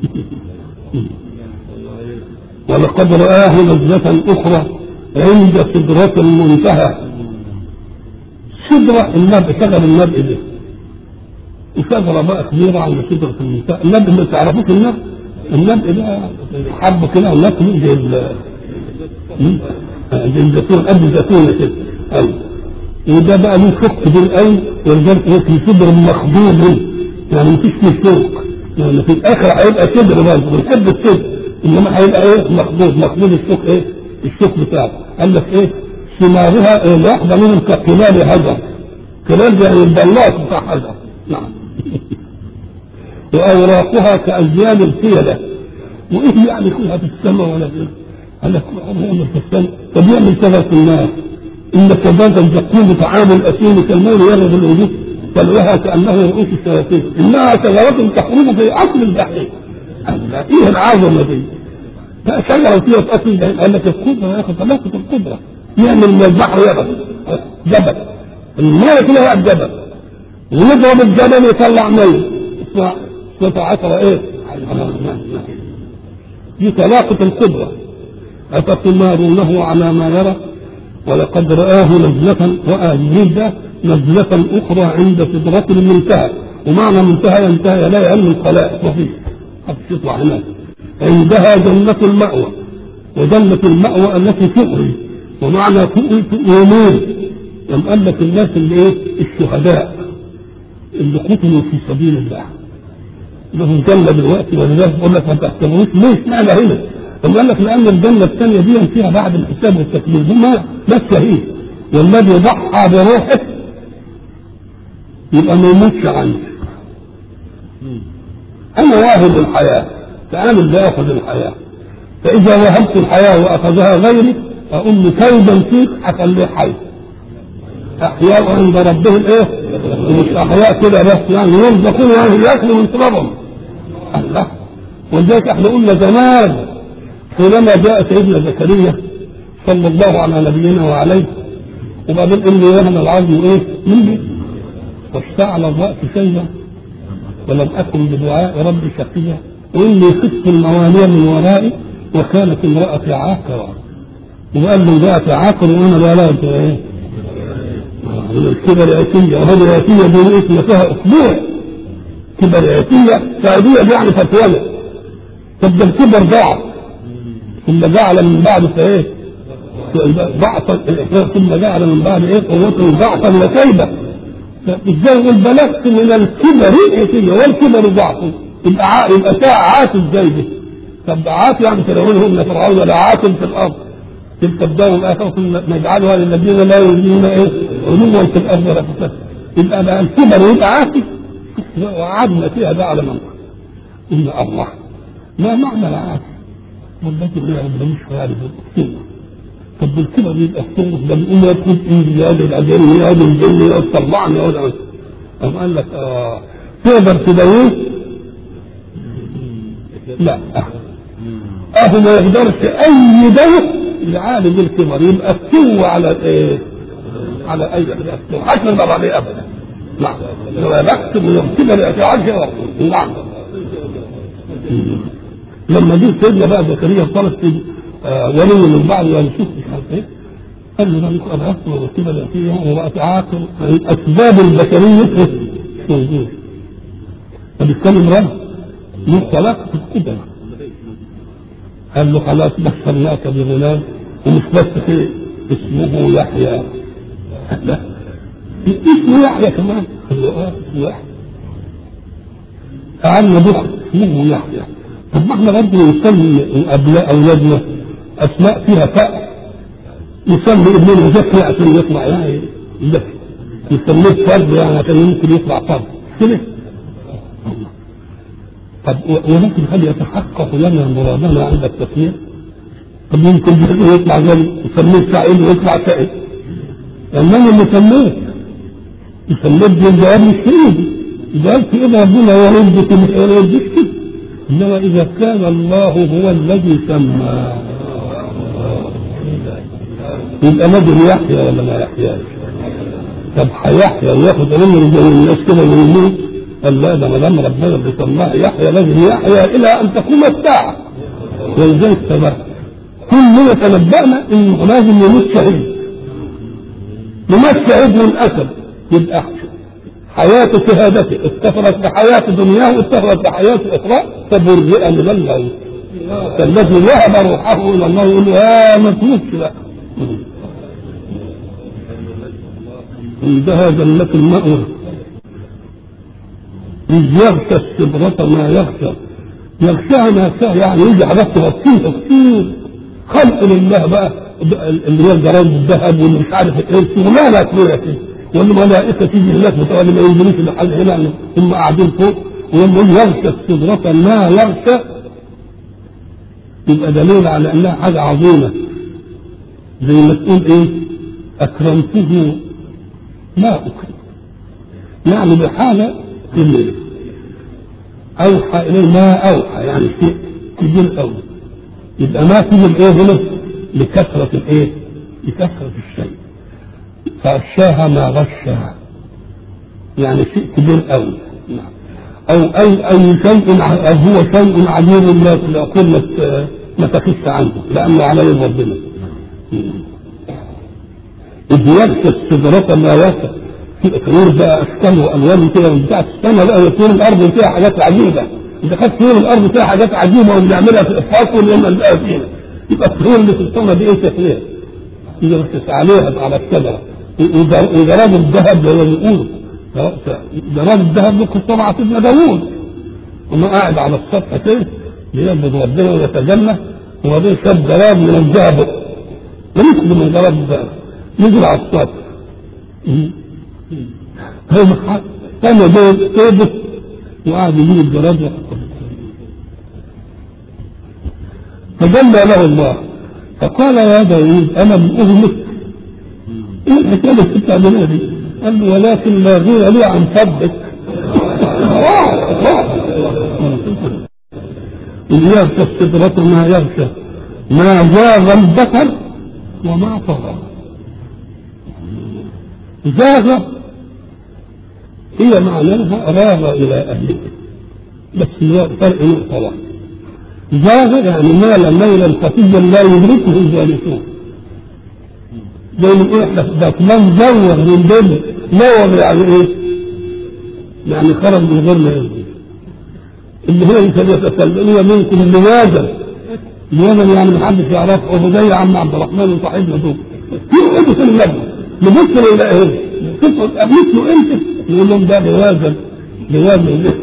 ولقد رآه نزلة أخرى عند سدرة المنتهى سدرة النبء شغل النبء ده وشجرة بقى كبيرة عند سدرة المنتهى النبء ما تعرفوش النبء النبء ده حب كده ونكل زي ال زي الزيتون قد الزيتونة كده أيوة وده بقى له شق كبير قوي ولذلك هو في صدر مخضوض يعني مفيش فيه شوك يعني في الاخر هيبقى صدر برضه بنحب الصدر انما هيبقى ايه مخضوض مخضوض الشوك ايه الشوك بتاعه قال لك ايه ثمارها إيه واحده منهم كقلال هجر قلال يعني البلاط بتاع هجر نعم واوراقها كازيال الفيله وايه يعني كلها في السماء ولا في قال لك يعمل في السماء طب يعمل كذا في النار إن كذلك تقوم بطعام الأثيم كالمول يرد الوجود فلها كأنه رؤوس الشياطين إنها شجرة تخرج في أصل الجحيم إيه العظمة دي؟ شجرة فيها أصل الجحيم قال لك القدرة يا أخي طلاقة القدرة يعمل من البحر يبس جبل الماء كلها جبل ونضرب الجبل يطلع مية اسمها عشرة إيه؟ دي طلاقة القدرة أفتمارونه على ما يرى ولقد رآه نزلة رأى جبريل ده نزلة أخرى عند سدرة المنتهى ومعنى منتهى ينتهي لا يعلم الخلائق ما فيش محدش يطلع هناك عندها جنة المأوى وجنة المأوى التي تؤوي ومعنى تؤوي تؤمنون لم قال لك الناس اللي ايه الشهداء اللي قتلوا في سبيل الله لهم جنة دلوقتي ولذلك بقول لك ما تحسبوش ليش معنى هنا ثم قال لك لان الجنه الثانيه دي فيها بعد الحساب والتكليف دي ما ما الشهيد والذي ضحى بروحه يبقى ما يموتش عنه انا واهب الحياه فانا اللي اخذ الحياه فاذا وهبت الحياه واخذها غيري اقول له كيدا فيك اخليه حي احياء عند ربهم ايه مش احياء كده بس يعني يرزقون يعني ياكلوا من ترابهم الله ولذلك احنا قلنا زمان حينما جاء سيدنا زكريا صلى الله على نبينا وعليه وبعدين اني وهن العظم ايه مني واشتعل الراس شيبا ولم اكن بدعاء ربي شقيا واني خفت الموالي من ورائي وكانت امرأتي عاقرة وقال له امرأتي عاقر وانا لا لا ايه من الكبر عتية وهذه العتية دي اسم فيها اسبوع كبر عتية سعودية يعني فتولى طب ده الكبر ضعف ثم جعل من بعد فايه ضعفا ثم جعل من بعد ايه قوته ضعفا وكيدا ازاي يقول بلغت من الكبر عتية والكبر ضعف يبقى يبقى ساعة عات ازاي دي طب عات يعني فرعون هم فرعون ولا عات في الارض تلك الدار الاخره ثم نجعلها للذين لا يؤمنون ايه علوا في الارض ولا فساد يبقى بقى الكبر يبقى عاتي وقعدنا فيها بقى على منطق ان الله ما معنى العاتي والتي اللي يعني مش عارف السنة طب بالكبر يبقى السنة ده بيقول يا تكون ايدي يا ده العجل يا ده الجن يا طلعني يا ده قام قال لك اه تقدر تداويه؟ لا اهو ما يقدرش اي دواء يعالج الكبر يبقى استوى على ايه؟ على اي استوى حتى ما عليه ابدا نعم لو بكتب من الكبر يتعالج نعم لما جه سيدنا بقى زكريا طلب آه ولي من بعد يعني شوف مش عارف ايه قال له بقى انا اصلا وكده العتيه وبقى عاقل اسباب البشريه مش موجوده فبيتكلم رب من طلاق في القدرة قال له خلاص بشرناك بغلام ومش بس كده اسمه يحيى لا اسمه يحيى كمان قال له اه اسمه يحيى قعدنا بكره اسمه يحيى طب ما احنا برضه نسمي ابناء اولادنا اسماء فيها فاء نسمي ابننا زكي عشان يطلع يعني زكي نسميه فرد يعني عشان يمكن يطلع فرد كده طب ولكن هل يتحقق لنا مرادنا عند التسميه؟ طب يمكن يطلع زي يسميه سعيد ويطلع سعيد لأن أنا اللي سميت سميت بالجواب مش كده جاب كده ربنا يردك مش يردك كده إنما إذا كان الله هو الذي سمى يبقى نجم يحيى ولا ما يحياش طب هيحيى وياخد علم زي الناس كده ويموت قال لا ده ما دام ربنا اللي سماه يحيى لازم يحيى الى ان تقوم الساعه ولذلك تبقى كلنا تنبأنا انه لازم يموت شهيد يموت شهيد من اسد يبقى حياة شهادته افتخرت بحياة دنياه وافتخرت بحياة اخرى فبرئ من الموت فالذي وهب روحه الى الله يقول له يا ما تموتش بقى عندها جنة المأوى إذ يغشى السدرة ما يغشى يغشاها ما يغشاها يعني يجي حاجات تغطيها كتير خلق لله بقى اللي هي الجراد الذهب واللي مش عارف ايه شغلانه كبيره كده والملائكه تيجي هناك بتوع اللي ما ينزلوش المحل هنا هم قاعدين فوق ولما يقول يغشى السدرة ما يغشى يبقى دليل على انها حاجه عظيمه زي ما تقول ايه اكرمته ما اكرم يعني بحاله الليل اوحى اليه ما اوحى يعني شيء كبير قوي يبقى ما فيه الايه هنا لكثرة الايه؟ لكثرة الشيء فغشاها ما غشاها يعني شيء كبير قوي نعم او اي اي شيء او هو شيء عجيب لا لا قمة ما تخف عنه لانه على يد ربنا إذ يغشى السدرة ما يغشى في طيور بقى اشكال والوان كده من بتاعت السنه بقى طيور الارض فيها حاجات عجيبه انت خدت طيور الارض فيها حاجات عجيبه وبنعملها في الافاق ونعمل بقى فيها يبقى الطيور اللي في السنه دي ايه تفريح يغطس عليها على الشجره وجراد الذهب زي ما بيقولوا جراد الذهب ممكن طبعا سيدنا داوود وما قاعد على السطح كده بيعبد ربنا ويتجنى وبعدين شاب جراد من الذهب ونسل من جراد الذهب نزل على السطح هو كان جاي كيبه وقعد يجيب الجراد ويحطه فجلى له الله فقال يا داوود انا من اهلك ايه الحكايه اللي بتعملها دي؟ قال له ولكن لا غنى لي عن فضلك إذ يغشى السدرة ما يغشى ما زاغ البصر وما طغى زاغ هي معناها راغ إلى أهله بس فرق نقطة واحدة زاغ يعني مال ميلا خفيا لا يدركه الجالسون زي ما ايه ده فلان زوغ من دم زوغ يعني ايه؟ يعني خرج من غير ما يدرك اللي هي يمكن يتكلمون منكم لماذا؟ لماذا يعني محدش يعرفه هو زي عم عبد الرحمن وصاحبنا دول في ايه في المبنى نبص الى ايه؟ قابلت له انت يقول لهم ده لوازا لوازا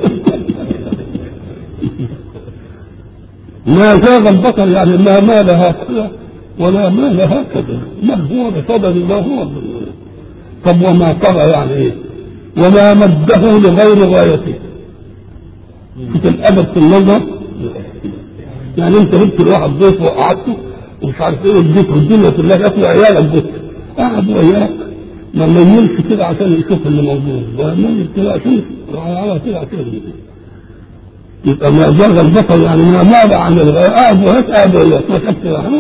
ما زاغ البصر يعني ما مال هكذا ولا مال هكذا ما هو بصدد ما هو طب وما طغى يعني ايه وما مده لغير غايته في الابد في النظر يعني انت جبت الواحد ضيف وقعدته ومش عارف ايه اديته الدنيا كلها ياكل عيالك بس قعد وياك ما يميلش كده عشان يشوف اللي موجود ويميل كده عشان على كده عشان يبقى ما زاغ البصر يعني ما مال عن الغاية قاعد وهات قاعد وياك ما خدت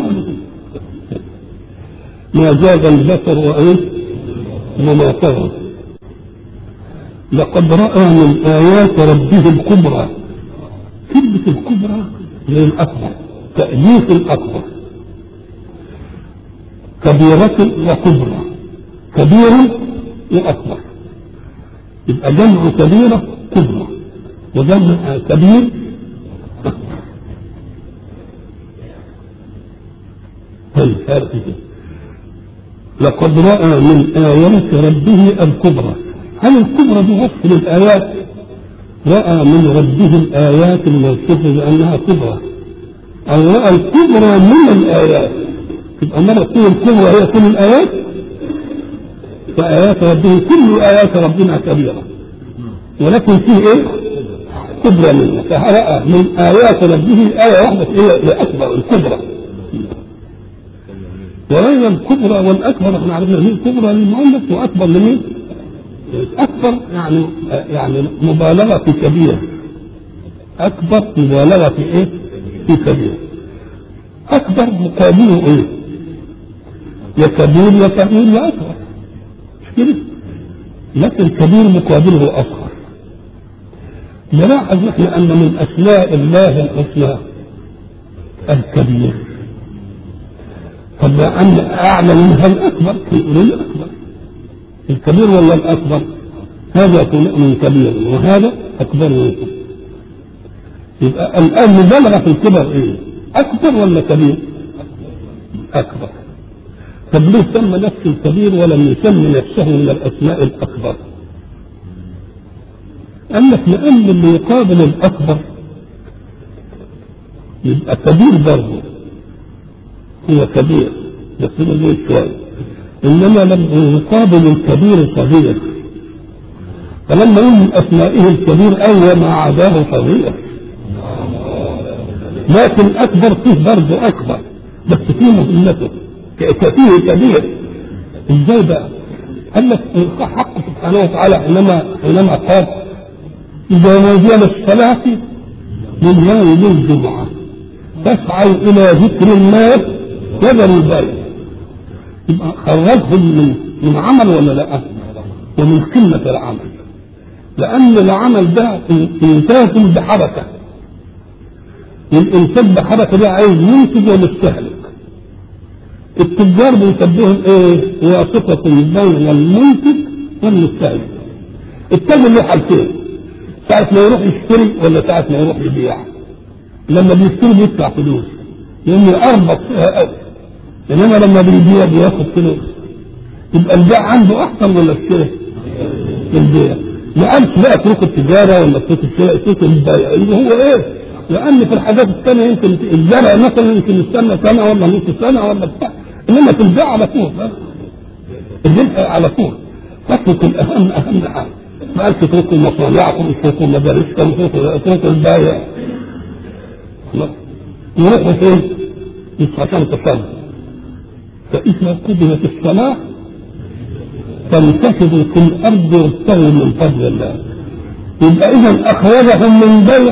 ما زاغ البصر وايه وما طغى لقد رأى من آيات ربه الكبرى كلمة الكبرى هي الأكبر تأليف الأكبر كبيرة وكبرى كبيرة وأكبر يبقى جمع كبيرة كبرى وجمع كبير خلقه لقد رأى من آيات ربه الكبرى هل الكبرى دي وصف للآيات رأى من ربه الآيات الموصوفة بأنها كبرى أو رأى الكبرى من الآيات تبقى مرة تكون الكبرى هي كل الآيات فآيات ربه كل آيات ربنا كبيرة ولكن فيه إيه؟ كبرى منها فرأى من آيات ربه آية واحدة هي أكبر الكبرى ورأي الكبرى والأكبر احنا عرفنا مين كبرى للمؤلف وأكبر لمين؟ أكبر يعني يعني مبالغة في كبير أكبر مبالغة في إيه؟ في كبير أكبر مقابله إيه؟ يا كبير يا كبير يا أكبر مش كده؟ لكن الكبير مقابله أصغر نلاحظ نحن أن من أسماء الله الحسنى الكبير طب أن أعلى منها الأكبر يقول الأكبر الكبير ولا الأكبر هذا من كبير وهذا أكبر منه يبقى الآن مبالغة في الكبر إيه أكبر ولا كبير أكبر طب ليه سمى نفسه الكبير ولم يسمي نفسه من الأسماء الأكبر قال لك لأن اللي يقابل الأكبر يبقى كبير برضه هو كبير بس هو شوية إنما لم يقابل الكبير صغير فلما يقول من أسمائه الكبير أول ما عداه صغير لكن أكبر فيه برضه أكبر بس فيه مهمته فيه كبير ازاي بقى؟ قال لك حق سبحانه وتعالى حينما حينما قال إذا نودي للصلاة من يوم الجمعة فاسعوا إلى ذكر الله وذروا البيع يبقى خرجهم من من عمل ولا لا؟ ومن قمة العمل لأن العمل ده إنتاج بحركة والإنتاج بحركة ده عايز ينتج ومستهلك التجار بنسميهم ايه؟ واسطة بين المنتج والمستهلك التاجر له حالتين ساعة ما يروح يشتري ولا ساعة ما يروح يبيع لما بيشتري بيدفع فلوس لأنه أربط فيها قوي إنما لما بيبيع بياخد فلوس يبقى البيع عنده أحسن ولا الشراء؟ البيع ما قالش بقى اترك التجارة ولا اترك الشراء اترك البيع اللي هو إيه؟ لأن في الحاجات الثانية يمكن الزرع مثلا يمكن يستنى سنة ولا نص سنة ولا بتاع إنما في البيع على طول الربح على طول تترك الأهم أهم حاجة ما قالش اتركوا المصانعكم اتركوا مدارسكم اتركوا البايع يروحوا فين؟ عشان تصلي فإذا قبلت الصلاة فانتشروا في الأرض وابتغوا من فضل الله يبقى إذا أخرجهم من بيع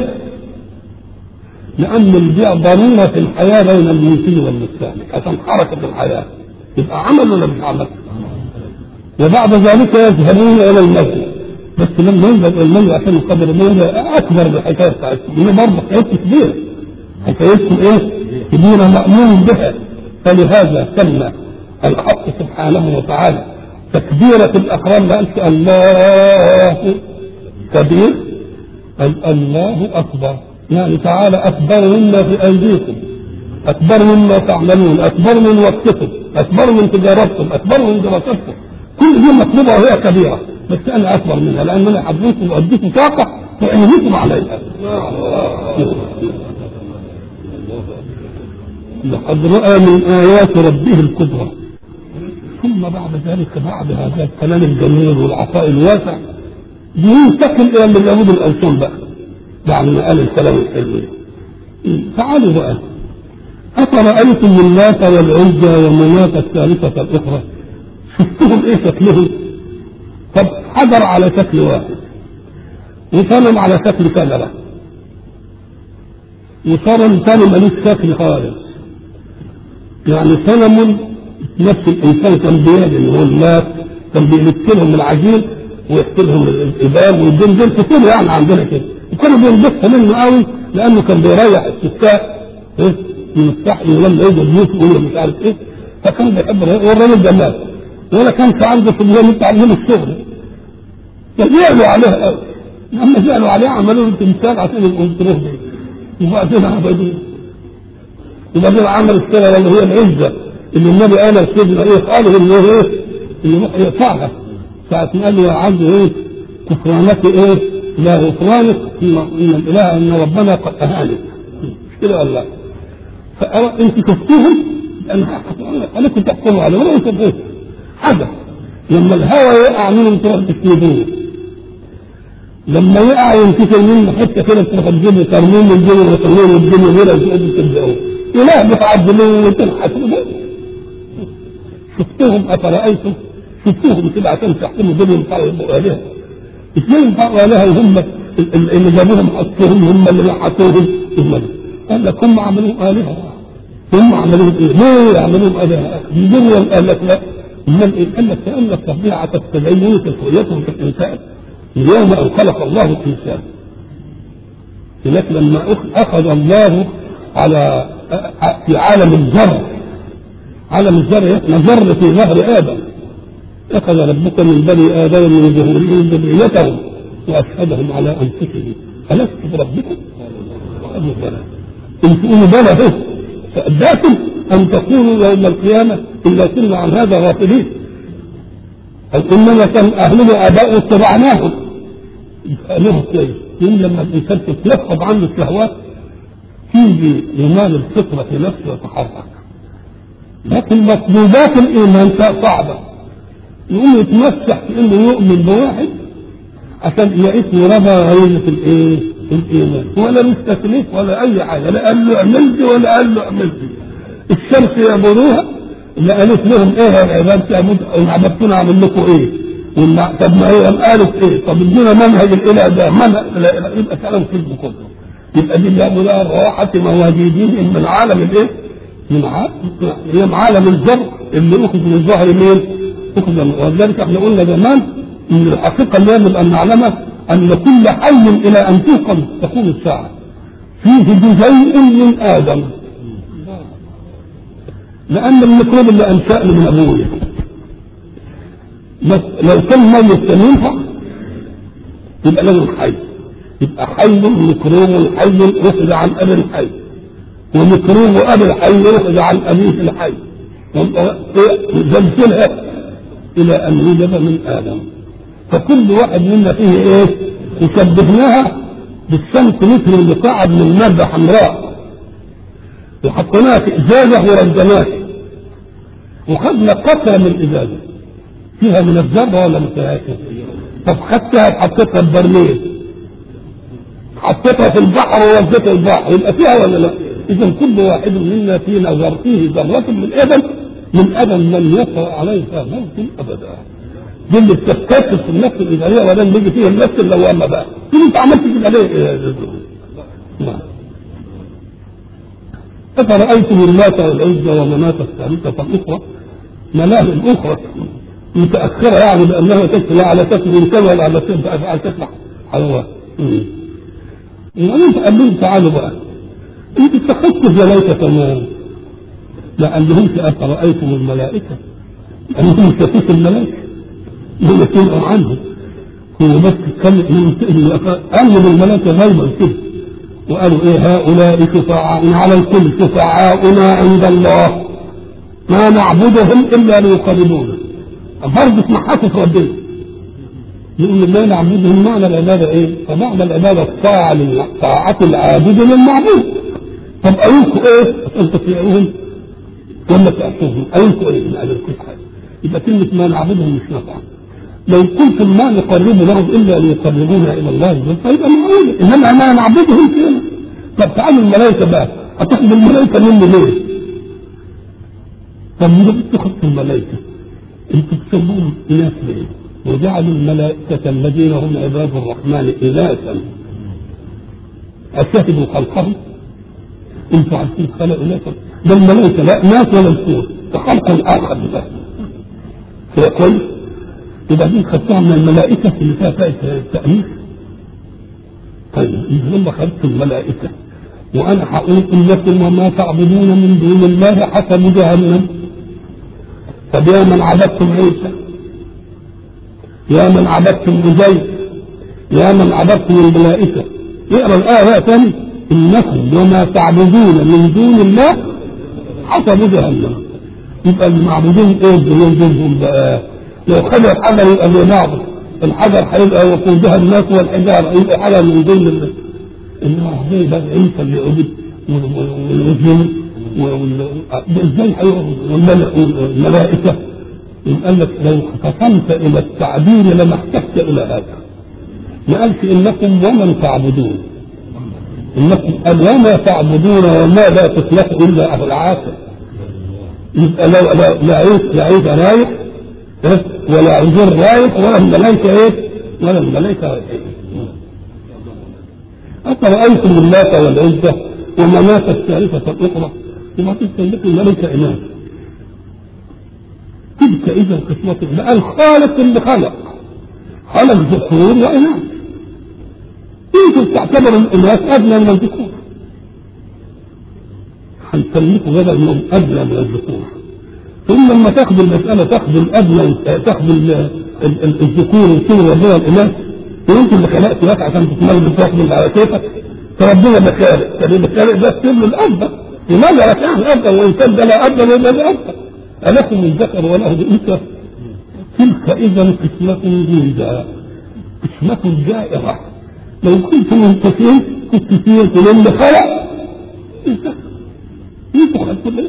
لأن البيع ضرورة في الحياة بين المنتج والمستهلك عشان حركة الحياة يبقى عمل ولا مش عمل؟ وبعد ذلك يذهبون إلى المسجد بس لما ينزل إلى المسجد عشان يقدر المسجد أكبر بالحكاية بتاعتهم هي برضه حكاية كبيرة حكايتهم إيه؟ كبيرة مأمور بها فلهذا سمى الحق سبحانه وتعالى تكبيرة الأكرام قالش الله كبير قال الله أكبر يعني تعالى أكبر مما في أيديكم أكبر مما تعملون أكبر من وقتكم أكبر من تجارتكم أكبر من دراستكم كل دي مطلوبة وهي كبيرة بس أنا أكبر منها لأن أنا حبيتكم وأديكم طاقة تعينكم عليها لقد رأى من آيات ربه الكبرى ثم بعد ذلك بعد هذا الكلام الجميل والعطاء الواسع ينتقل إلى من يعبد الأوثان بقى بعد ما قال الكلام الحلو تعالوا بقى أفرأيتم اللات والعزى ومناة الثالثة الأخرى شفتهم إيه شكلهم؟ طب حجر على شكل واحد وصنم على شكل كاميرا وصنم ثاني ملوش شكل خالص يعني صنم نفس الانسان كان بيده اللي هو اللات كان بيلف لهم العجين ويحط لهم الابان ويدين دين كتير يعني عندنا كده وكانوا بينبسطوا منه قوي لانه كان بيريح الستات ايه يفتح لما يجي البيوت يقول مش عارف ايه فكان بيحب والراجل جمال ولا كانش عنده صبيان يتعلم الشغل فزعلوا عليها قوي لما زعلوا عليها عملوا له تمثال عشان يبقوا يشتروه بيه وبعدين عبدوه وبعدين عمل السنة اللي هي العزة اللي النبي قال سيدنا ايه قاله اللي هو ايه اللي هو يقطعها ساعة ما قال له يا عبد ايه كفرانك ايه لا غفرانك ان إن الاله ان ربنا قد اهانك مش كده ولا لا؟ فانت شفتوهم انا عليكم تحكموا عليه ولا انت ايه حدث لما الهوى يقع منهم تروح تسندوه لما يقع ينكسر منه حته كده تروح تجيبه ترميم الدنيا وترميم الدنيا ولا تبداوا اله بتعدلوه وتنحسوا شفتهم افرايتم شفتوهم كده عشان تحكموا دنيا يبقوا الهه اثنين بقوا الهه وهم اللي جابوهم حطوهم هم اللي حطوهم هم اللي. قال لك هم عملوهم الهه هم عملوهم ايه؟ ليه عملوهم الهه؟ الدنيا قال لك لا امال ايه؟ قال لك لان الطبيعه تستدعي تسويتهم في الانسان اليوم ان خلق الله الانسان هناك لما اخذ الله على في عالم الذر عالم الذر نظر في ظهر ادم اخذ ربك من بني ادم من ظهورهم ذريتهم واشهدهم على انفسهم الست بربكم؟ قالوا بلى ان تقولوا بلى فأداكم أن تقولوا يوم القيامة إلا كنا عن هذا غافلين أو إنما كان أهلنا آباء اتبعناهم يبقى كويس يوم لما الإنسان تتلفظ عنه الشهوات تيجي إيمان الفطرة في نفسه يتحرك لكن مطلوبات الإيمان صعبة يقوم يتمسح في إنه يؤمن بواحد عشان يعيش ربا غريزة الإيه؟ الإيمان ولا مستكلف ولا أي حاجة لا قال له اعمل دي ولا قال له اعمل دي الشمس يعبدوها لا قالت لهم ايه يا عباد تعبد ان عبدتونا اعمل لكم ايه؟ والمع... طب ما هي قالت ايه؟ طب ادونا منهج الاله ده منهج لا لا يبقى كلام كذب كله يبقى دي بيعملوها راحة مواجيدين من عالم الايه؟ من عالم هي عالم الذر اللي اخذ من ظهر مين؟ اخذ ولذلك احنا قلنا زمان ان الحقيقه اللي يجب ان نعلمها ان كل حي الى ان توقظ تقوم الساعه فيه جزيء من ادم لان الميكروب اللي انشأني من ابويا بس لو كان ميت كان ينفع يبقى لازم حي يبقى حي ميكروب حي اخذ عن ابي الحي وميكروب ابي الحي اخذ عن ابيه الحي زلزلها الى ان يوجد من ادم فكل واحد منا فيه ايه وشبهناها بالسنتيمتر اللي قاعد من مادة حمراء وحطيناها في ازازة وردناها وخدنا قطرة من الازازة فيها من الذرة ولا ما فيهاش طب خدتها حطيتها في برميل حطيتها في البحر ووديتها البحر يبقى فيها ولا لا؟ اذا كل واحد منا فينا ذر فيه ذرة من ادم من ادم لم يقع عليها موت ابدا دي اللي بتستكشف في النفس الإدارية ولا بيجي فيها النفس اللوامة بقى تقول انت عملت كده ليه؟ نعم أفرأيتم اللات والعزى ومناة الثالثة الأخرى مناه الأخرى متأخرة يعني بأنها تدخل على شكل إنسان ولا على على شكل حيوان يعني أنت قال لهم تعالوا بقى أنت اتخذت الملائكة كمان لا عندهمش أفرأيتم الملائكة أنهم شافوك الملائكة دول ينقوا عنه هو بس اتكلم قلب الملائكة غيبا كده وقالوا ايه هؤلاء شفعاؤنا على الكل شفعاؤنا عند الله ما نعبدهم الا ليقربونا برضه اسمع حاسس ربنا يقول لا نعبدهم معنى العبادة ايه؟ فمعنى العبادة الطاعة طاعة العابد للمعبود طب أيكم ايه؟ عشان تطيعوهم ولا تأتوهم أيكم ايه؟ ما قالوا حاجة يبقى كلمة ما نعبدهم مش نافعة لو كنتم ما نقرب لهم الا ليقربونا الى الله فيبقى معقول انما ما نعبدهم كده طب تعالوا الملائكه بقى هتاخد الملائكه مني ليه؟ طب ليه بتاخد الملائكه؟ انتوا تسموهم اناث ليه؟ وجعلوا الملائكة الذين هم عباد الرحمن إناثا أشهدوا خلقهم انتوا عارفين خلقوا إناثا ده الملائكة لا إناث ولا ذكور ده خلق آخر بس هو كويس يبقى دي خدتها من الملائكة اللي فيها فائدة التأنيث طيب إذا هم خدتوا الملائكة وأنا هقول إنكم وما تعبدون من دون الله حسب جهنم طب يا من عبدتم عيسى يا من عبدتم عزيز يا من عبدتم الملائكة اقرا الآية ثاني إنكم وما تعبدون من دون الله حسب جهنم يبقى المعبودين ايه الدنيا دينهم بقى لو خدوا الحجر يبقى زي بعضه الحجر هيبقى وقودها الناس والحجاره يبقى حاجه من ضمن ال- المعبودين بقى عيسى اللي عبد والجن ازاي والملائكه قال لك لو قسمت الى التعبير لما احتجت الى هذا ما قالش انكم ومن تعبدون انكم قال وما تعبدون وما لا تخلق الا اهل العاصر يبقى لا لا لا عيد لا عيد رايح ها؟ ولا عذر رايح ولا الملائكه ايه ولا الملائكه رايحين أفرأيتم اللات والعزى ومناة الثالثة الأخرى وما تستنبط الملائكة إناث تلك إذا قسمة بقى الخالق اللي خلق خلق ذكور وإناث انتوا بتعتبروا الإناث أدنى من الذكور هنسميكم غدا انهم ادنى من الذكور ثم لما تاخذ المساله تاخذ الادنى تاخذ ال- ال- ال- الذكور وتصير ربنا الاناث وانت اللي خلقت لك عشان تتمرن تاخذ على كيفك فربنا ده خالق طب اللي خالق ده سر الافضل لماذا لا كان افضل وان كان ده لا افضل ولا لا افضل الكم الذكر وله الانثى تلك اذا قسمه ضيزى قسمه جائره لو كنت منتصرين كنت فيه من خلق انتوا خدتوا بالك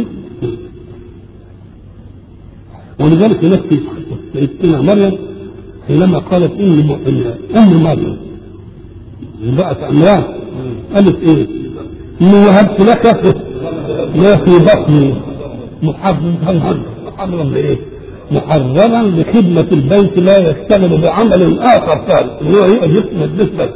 ولذلك نفسي سيدتنا مريم حينما قالت ام ام مريم امرأة عمران قالت ايه؟ اني وهبت لك ما في بطني محررا محررا بايه؟ محررا لخدمة البيت لا يشتغل بعمل آخر ثالث اللي هو يقف بالنسبة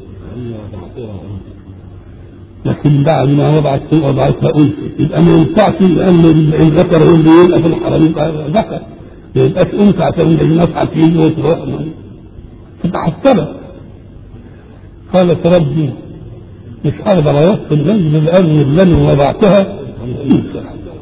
لكن بعد ما وضعت وضعتها أنثى يبقى ما ينفعش لأن الذكر هو اللي يبقى في الحرم يبقى ذكر ما يبقاش أنثى عشان الناس عارفين وتروح فتعصبت قالت ربي مش هقدر اوصل جنب الارض الذي وضعتها انثى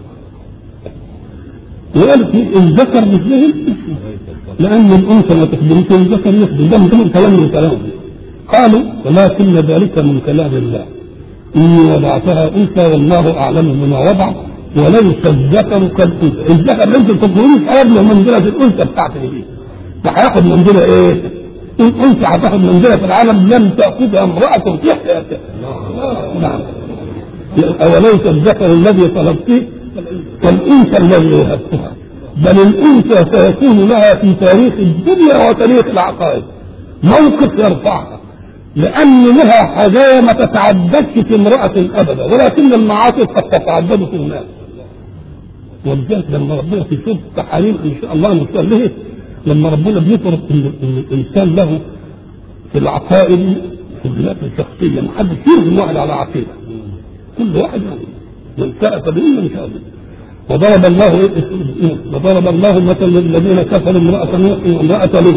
وقالت الذكر مش له لان الانثى ما تخدمش الذكر يخدم ده من كلام من كلام قالوا ولكن ذلك من كلام الله اني وضعتها انثى والله اعلم بما وضع وليس الذكر كالانثى الذكر اللي انتم تقولون هيبلغ منزله الانثى بتاعته دي ده هياخد منزله ايه؟ الانثى هتاخد منزله في العالم لم تاخذها امراه في حياتها نعم اوليس الذكر الذي طلبتيه كالانثى الذي وهبتها بل الانثى سيكون لها في تاريخ الدنيا وتاريخ العقائد موقف يرفعها لأن لها هدايا ما تتعددش في امرأة أبدا ولكن المعاصي قد تتعدد في الناس ولذلك لما ربنا في سورة التحريم إن شاء الله نصليه لما ربنا بيفرض إن إن الإنسان له في العقائد في البلاد الشخصية ما حدش يرغم واحد على عقيدة كل واحد يعني من شاء فبإن من شاء وضرب الله إيه؟ وضرب الله مثلا للذين كفروا امرأة نوح وامرأة لوط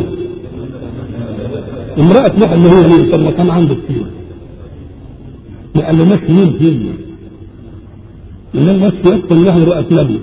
امرأة نوح اللي هي مين؟ طب ما كان عنده كتير. ما قالناش مين هي. إنما بس يكفي إنها امرأة نبي.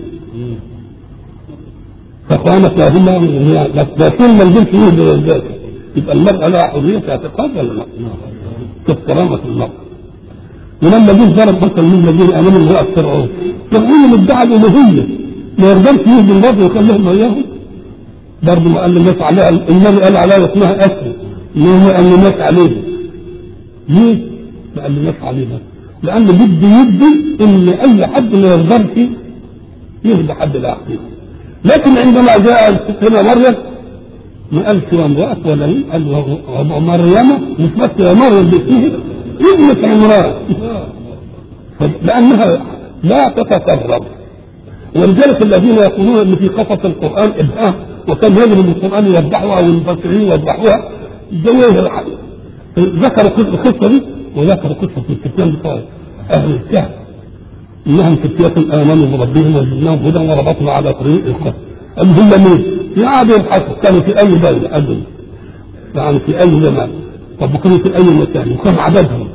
فقامت لهما لا كلمة البنت مين بالذات. يبقى المرأة لها حرية اعتقاد ولا لا؟ كيف كرامة المرأة. ولما جه ضرب مثلا من الذين امنوا امرأة فرعون. فرعون مدعى الألوهية. ما يرضاش يهدي الناس ويخليهم وياهم. برضه ما قال الناس عليها النبي قال عليها اسمها أسر. ليه ما قالناش عليها ليه ما قالناش عليها لان بده يدي ان اي حد ما يقدرش يهدى حد العقيده لكن عندما جاء هنا مريم ما قالش وامرأة ولا هي قال ومريم مش بس يا مريم باسمه ابنة عمران لأنها لا تتكرر ولذلك الذين يقولون ان في قصص القرآن إبهام وكان يجب ان القرآن يوضحها والمفسرين يوضحوها جويه الحديث ذكر القصة دي وذكر قصة الكتاب بتاع أهل الكهف إنهم فتية آمنوا بربهم وزدناهم هدى وربطنا على طريق الخير قال هم مين؟ يقعدوا يبحثوا كانوا في أي دولة قالوا يعني في أي زمان طب وكانوا في أي مكان وكم عددهم؟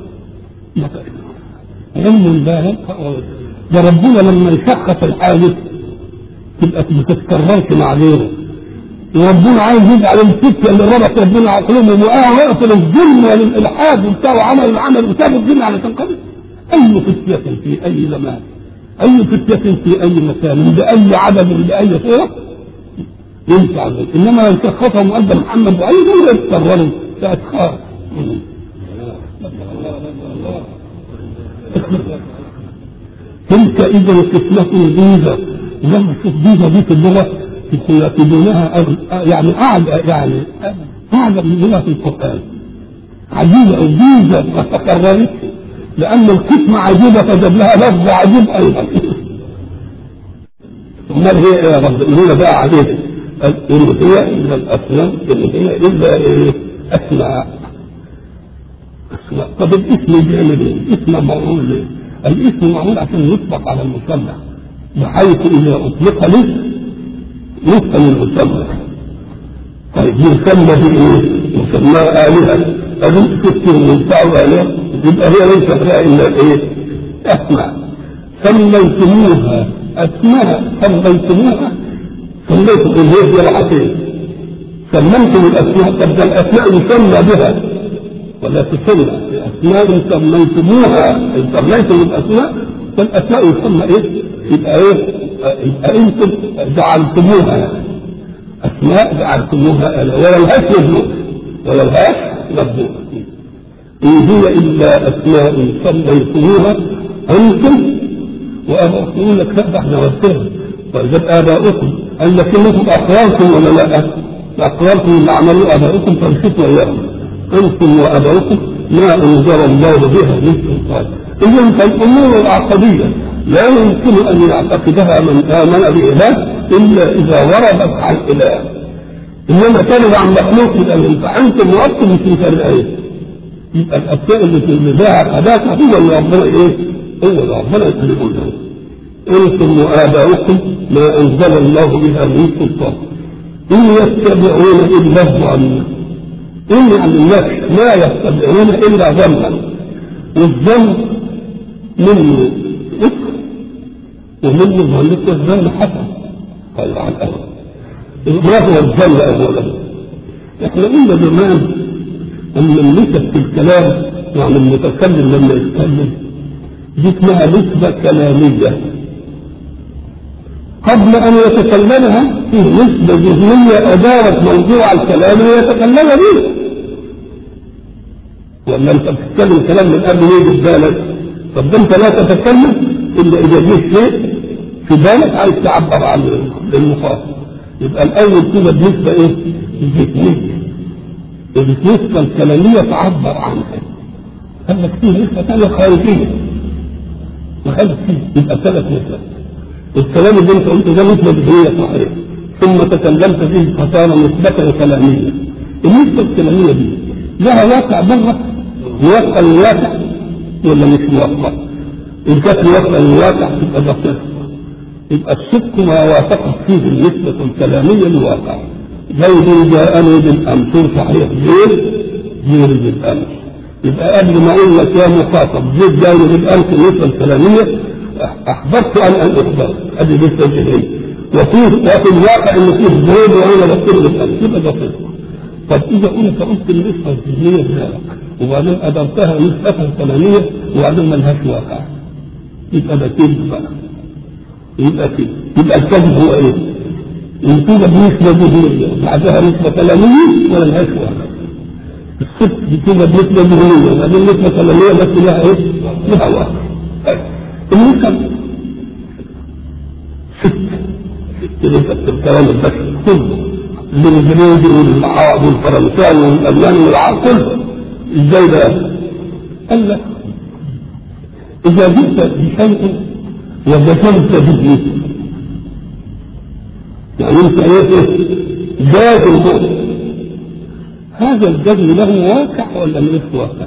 علم الله ده ربنا لما يشخص الحادث تبقى ما تتكررش مع غيره وربنا عايز يجعل الفتية اللي ربط ربنا على قلوبهم ويقتل الظلم والالحاد وبتاع وعمل العمل وساب الدنيا على تنقذ اي فتية في اي زمان اي فتية في اي مكان باي عدد باي صورة ينفع ذلك انما لو شخصها مؤدى محمد واي دولة يتصوروا فاتخاف تلك اذا قسمة ضيزة لما تشوف ضيزة دي في اللغة يعتبرونها يعني اعلى يعني اعلى من لغة في القرآن عجيبة او ضيزة ما تكررتش لأن القسمة عجيبة فجاب لها لفظ عجيب أيضا امال هي ايه يا رب هنا بقى عليه ان هي الا الاسماء ان هي الا ايه اسماء اسماء طب الاسم بيعمل ايه؟ الاسم معمول ليه؟ الاسم معمول عشان يطلق على المسمى بحيث اذا اطلق له يفهم المسمى طيب يسمى بايه؟ يسمى الهه أدم تكتب وينفعوا آلهة يبقى هي ليس فيها إلا إيه؟ أسماء سميتموها أسماء سميتموها سميتم اللي هي جرعتين سممتم الأسماء طب ده الأسماء يسمى بها ولا تسمى أسماء سميتموها إن سميتم الأسماء فالأسماء يسمى إيه؟ يبقى إيه؟ يبقى أنتم جعلتموها يعني أسماء جعلتموها آلهة ولا الهاش مجنون ولا الهاش مبدوء إن هي إلا أسماء سميتموها أنتم وآباؤكم يقول لك لا ده احنا وسطنا وإذا آباؤكم قال لك إنكم أقررتم ولا لا؟ أقررتم اللي عملوه آباؤكم فامسكوا إياهم أنتم وآباؤكم ما أنزل الله بها من سلطان إذا فالأمور العقدية لا يمكن أن يعتقدها من آمن بإله إلا إذا وردت عن إله انما ترد عن مخلوق يبقى فانت موكل مش مفرقين يبقى الاشياء اللي في المذاع حداثه هو اللي ربنا ايه؟ هو اللي ربنا يقول له انتم واباؤكم ما انزل الله بها من سلطان ان يتبعون الا الظن ان يعني الناس ما يتبعون الا ظنا والظن منه اثم ومنه ظن الظن حسن طيب على الاول ما هو الظن اولا احنا قلنا زمان ان النسب في الكلام يعني المتكلم لما يتكلم دي اسمها نسبة كلامية قبل ان يتكلمها فيه نسبة ذهنية ادارت موضوع الكلام ويتكلم به ولا انت بتتكلم كلام من قبل يجي في بالك طب ده انت لا تتكلم الا اذا جه شيء في بالك عايز تعبر عن المخاطب يبقى الاول كده بنسبه ايه؟ ذهنيه النسبه الكلاميه تعبر عنها قال لك فيه نسبه ثانيه خارجيه وقال فيه يبقى ثلاث نسب الكلام اللي انت قلته ده نسبه ذهنيه صحيح ثم تكلمت فيه فصار نسبه كلاميه النسبه الكلاميه دي لها واقع بره يوقع الواقع ولا مش موقع ان كانت موقع الواقع تبقى دقيقه يبقى الصدق ما وافقت فيه النسبة الكلامية للواقع زيد جاءني بالأمس صحيح زيد زيد بالأمس يبقى قبل ما أقول لك يا مخاطب زيد جاءني بالأمس النسبة الكلامية أخبرت أن أن أخبر هذه النسبة الجهنية وفيه وفي الواقع إن فيه زيد وأنا بكتب بالأمس يبقى ده صدق طب إذا قلت قلت النسبة الذهنية بذلك وبعدين أدرتها نسبة كلامية وبعدين ملهاش واقع يبقى ده كذب بقى يبقى كده يبقى الكذب هو ايه؟ ان كده بنسبة ذهنية بعدها نسبة كلامية ولا لهاش واقع الصدق كده بنسبة ذهنية وبعدين نسبة كلامية بس لها ايه؟ لها واقع النسب ست ست في الكلام البشري كله الانجليزي والعرب والفرنساوي والالماني والعرب كله ازاي بقى؟ قال لك اذا جئت بشيء وذكرت به يعني انت ايه ذات الموت هذا الجزم له واقع ولا ملوش واقع؟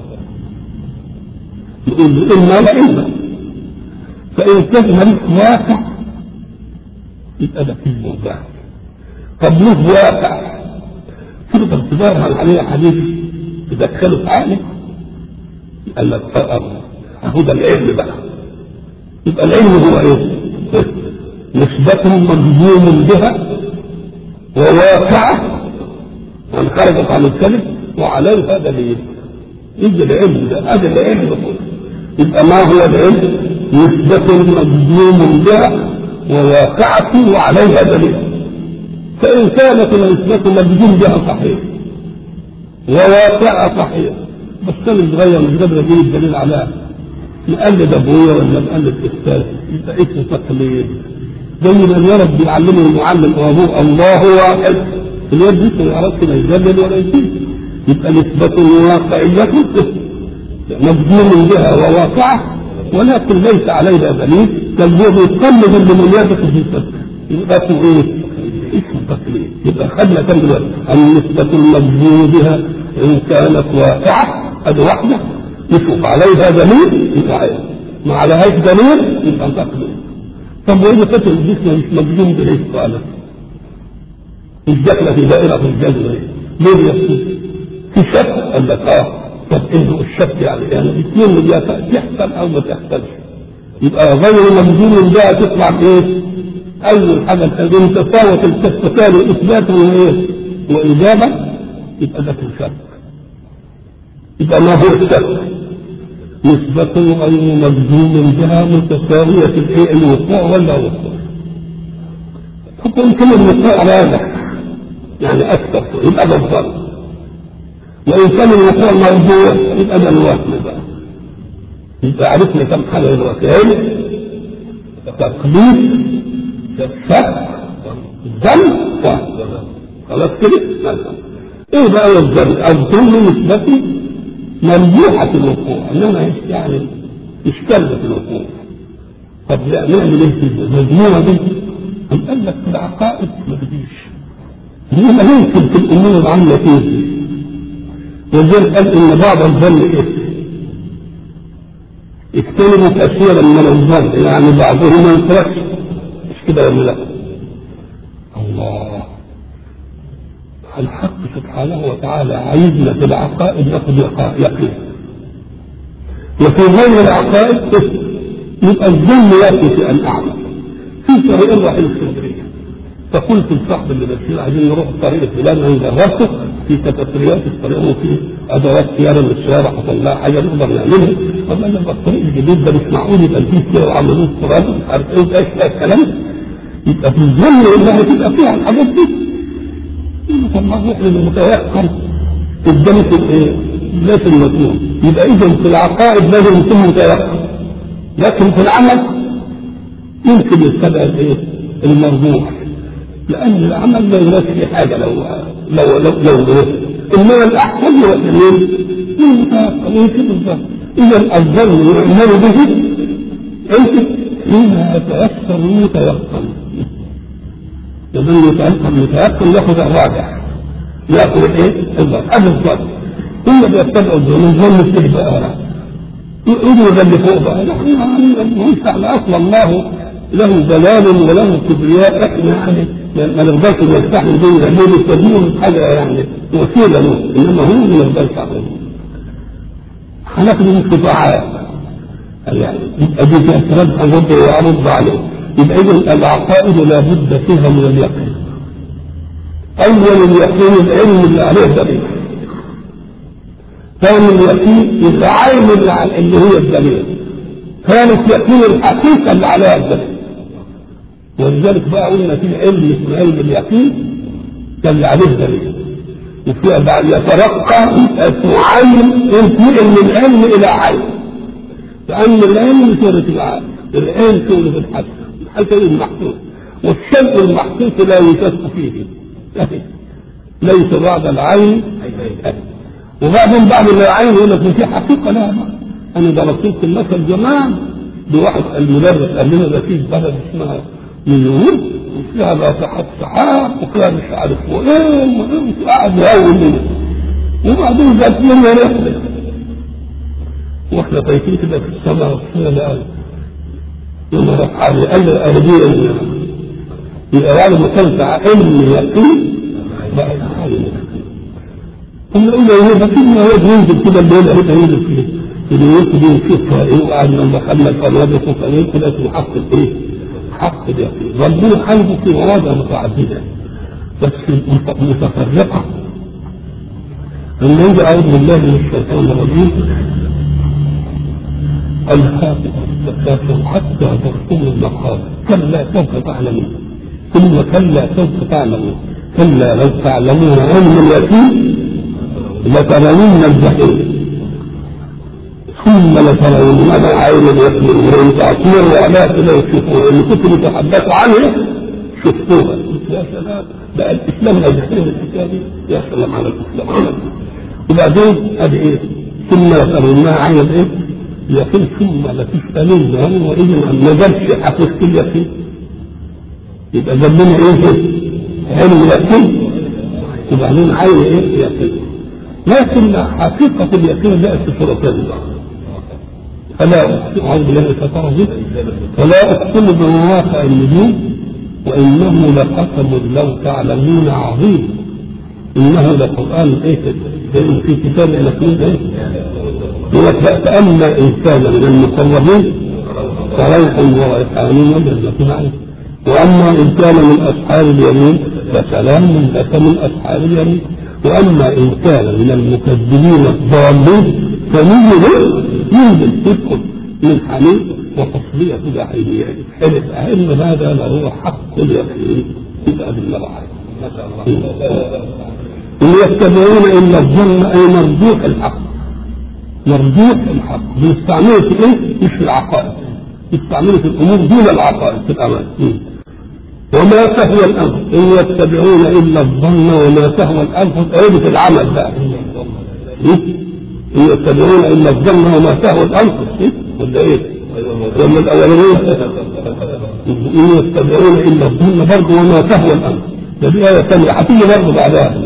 يقول اما لا اما فان كان ملوش واقع يبقى ده في موضع طب له واقع تقدر تدور عليه حديث تدخله في عقلك قال لك اهو ده العلم بقى يبقى العلم هو ايه؟ نسبة مجزوم بها وواقعة من خرجت عن الكلم وعليه هذا الايه؟ يجي العلم ده هذا العلم يبقى ما هو العلم؟ نسبة مجزوم بها وواقعة وعليها دليل فإن كانت النسبة مجزوم بها صحيح وواقعة صحيح بس كان صغير مش قادر اجيب الدليل عليها نقلد ابويا ولا نقلد استاذ يبقى اسمه تقليد زي ما يرد بيعلمه المعلم وابوه الله واحد الواد لسه ما يعرفش لا يجلد ولا يسيب يبقى نسبة واقعية مجزوم بها وواقعة ولكن ليس عليها دليل بل هو بيقلد اللي يدخل في الفتح يبقى اسمه ايه؟ اسمه تقليد يبقى خدنا كم دلوقتي النسبة المجزوم بها إن كانت واقعة هذه واحدة يشوف عليها دليل يبقى عين ما عليهاش دليل يبقى تقليد طب وإذا كانت الجسم مش مجزوم بإيش قالت؟ مش داخلة في دائرة الجزم ليه بيحصل؟ في شك قال لك اه طب انه الشك يعني يعني الاثنين اللي تحصل او ما تحصلش يبقى غير مجزوم بها تطلع بايه؟ اول حاجه ان تفاوت الكفتان اثباتا وايه؟ واجابه يبقى ده الشك يبقى ما هو الشك نسبة غير مجزوم بها متساوية الايه الوقوع ولا وقوع طب يمكن الوقوع راجح يعني اكثر يبقى ده الظن وان كان الوقوع موضوع يبقى ده الوهم بقى يبقى عرفنا كم حاجه دلوقتي تقليد شك الظن خلاص كده ايه بقى الظن الظن نسبتي مرجوحة الوقوع انما يعني اشكال في الوقوع طب لا نعمل ايه في المجموعة دي؟ أم قال لك في العقائد ما تجيش دي ما يمكن في الامور العامة تيجي ولذلك قال ان بعض الظن اثم اجتنبوا كثيرا من الظن يعني بعضهم ما يتركش مش كده ولا لا؟ الله الحق سبحانه وتعالى عايزنا في العقائد ناخذ يقين وفي غير العقائد يبقى الظن ياتي في ان اعمل في طريق راح الاسكندريه فقلت لصاحب اللي بشير عايزين نروح الطريق فلان عند الرصف في تفسيرات الطريق وفي ادوات صيانه من الشارع حصل لها حاجه نقدر نعملها طب انا الطريق الجديد ده مش معقول يبقى فيه كده وعملوه التراب مش عارف ايه وايش الكلام يبقى في الظن انها تبقى فيها الحاجات دي طب ما نروح للمتيقن قدامك الايه؟ ليس المجنون يبقى اذا في العقائد لازم يكون متيقن لكن في العمل يمكن يتبع الايه؟ المرجوح لان العمل لا يناسب حاجه لو لو لو لو, لو انما الاحسن هو الاثنين المتيقن يمكن الظن اذا الظن يعمل به انت فيما يتاثر المتيقن يظل يتيقن متيقن ياخذ الراجح ياخذ الايه؟ الظن هذا الظن هم بيتبعوا الظن الظن استهزاء يقولوا ده اللي فوق بقى نحن على اصل الله له دلال وله كبرياء احنا يعني ما نقدرش نستحمل بين العلوم التدين حاجه يعني وسيله له انما هو ما نقدرش عليه هناخد انقطاعات يعني يبقى دي فيها كلام هنرد وارد عليه يبقى اذا العقائد لابد فيها من اليقين اول اليقين العلم اللي عليه دليل ثاني اليقين العين اللي هي الدليل ثالث يقين الحقيقه اللي عليها الدليل ولذلك بقى قلنا في علم اسمه علم اليقين ده اللي عليه دليل وفيها بعد يترقى اسمه علم ينتقل من علم الى علم لان العلم صورة العالم العلم صورة الحدث الحدث المحسوس والشيء المحسوس لا يشك فيه ليس بعد العين وبعدين بعد العين يقول لك في حقيقه لا انا ضربت لكم المثل زمان بواحد المدرس قال لنا ده في بلد اسمها نيويورك وفيها ناطحات سحاب وفيها مش عارف وايه وقعد يهون لنا وبعدين جات لنا رحله واحنا طايفين كده في السماء وفينا لا يوم راح علي قال لي الارضيه يبقى يعني مثلت علم يقين بقى علم يقين هم يقولوا ايه فكلمة هو بينزل كده الليل قريب هينزل فيه اللي يمكن يشوف ايه وقاعد لما خلى الفنادق وفنادق كده اسمه حق الايه؟ حق اليقين ربنا عنده في مواضع متعددة بس متفرقة لما يجي أعوذ بالله من الشيطان الرجيم الهاكم التكاثر حتى ترسموا المقام كلا سوف تعلمون ثم كلا سوف تعلمون كلا لو تعلمون علم اليقين لترون الجحيم ثم لترون ماذا عين اليقين وان تعطير وعلاء لا يشوفون اللي كنتم تتحدثوا عنه شفتوها يا سلام بقى الاسلام الجحيم الكتابي يا سلام على الاسلام وبعدين ادي ايه ثم لترونها عين الايه اليقين ثم لتسالون عنه واذا ما جابش حقيقه اليقين يبقى جاب لنا ايه علم اليقين وبعدين عين ايه يقين لكن حقيقة اليقين جاءت في سورتين فلا أقسم أعوذ بالله من الشيطان الرجيم فلا أقسم بمواقع النجوم وإنه لقسم لو تعلمون عظيم إنه لقرآن إيه في كتاب لكن إيه فأما إنسان من المقربين فروح وريحان وجنة عليه واما ان كان من اصحاب اليمين فسلام لك من اصحاب اليمين واما ان كان من المكذبين الضالين فنزل ينزل تدخل من حميم وتصلية جحيم يعني حلف علم هذا له حق اليقين يبقى بالمرعى إن يتبعون إلا الظن أي مرجوح الحق مرجوح الحق بيستعملوا في إيه؟ مش في العقائد يستعملوا في الأمور دون العقائد في الأمان وما تهوى الأنفس إن يتبعون إلا الظن وما تهوى الأنفس أي في العمل بقى إن يتبعون إلا الظن وما تهوى الأنفس ولا إيه؟ ولا الأولين إن يتبعون إلا الظن برضه وما تهوى الأنفس ده دي آية ثانية هتيجي برضه بعدها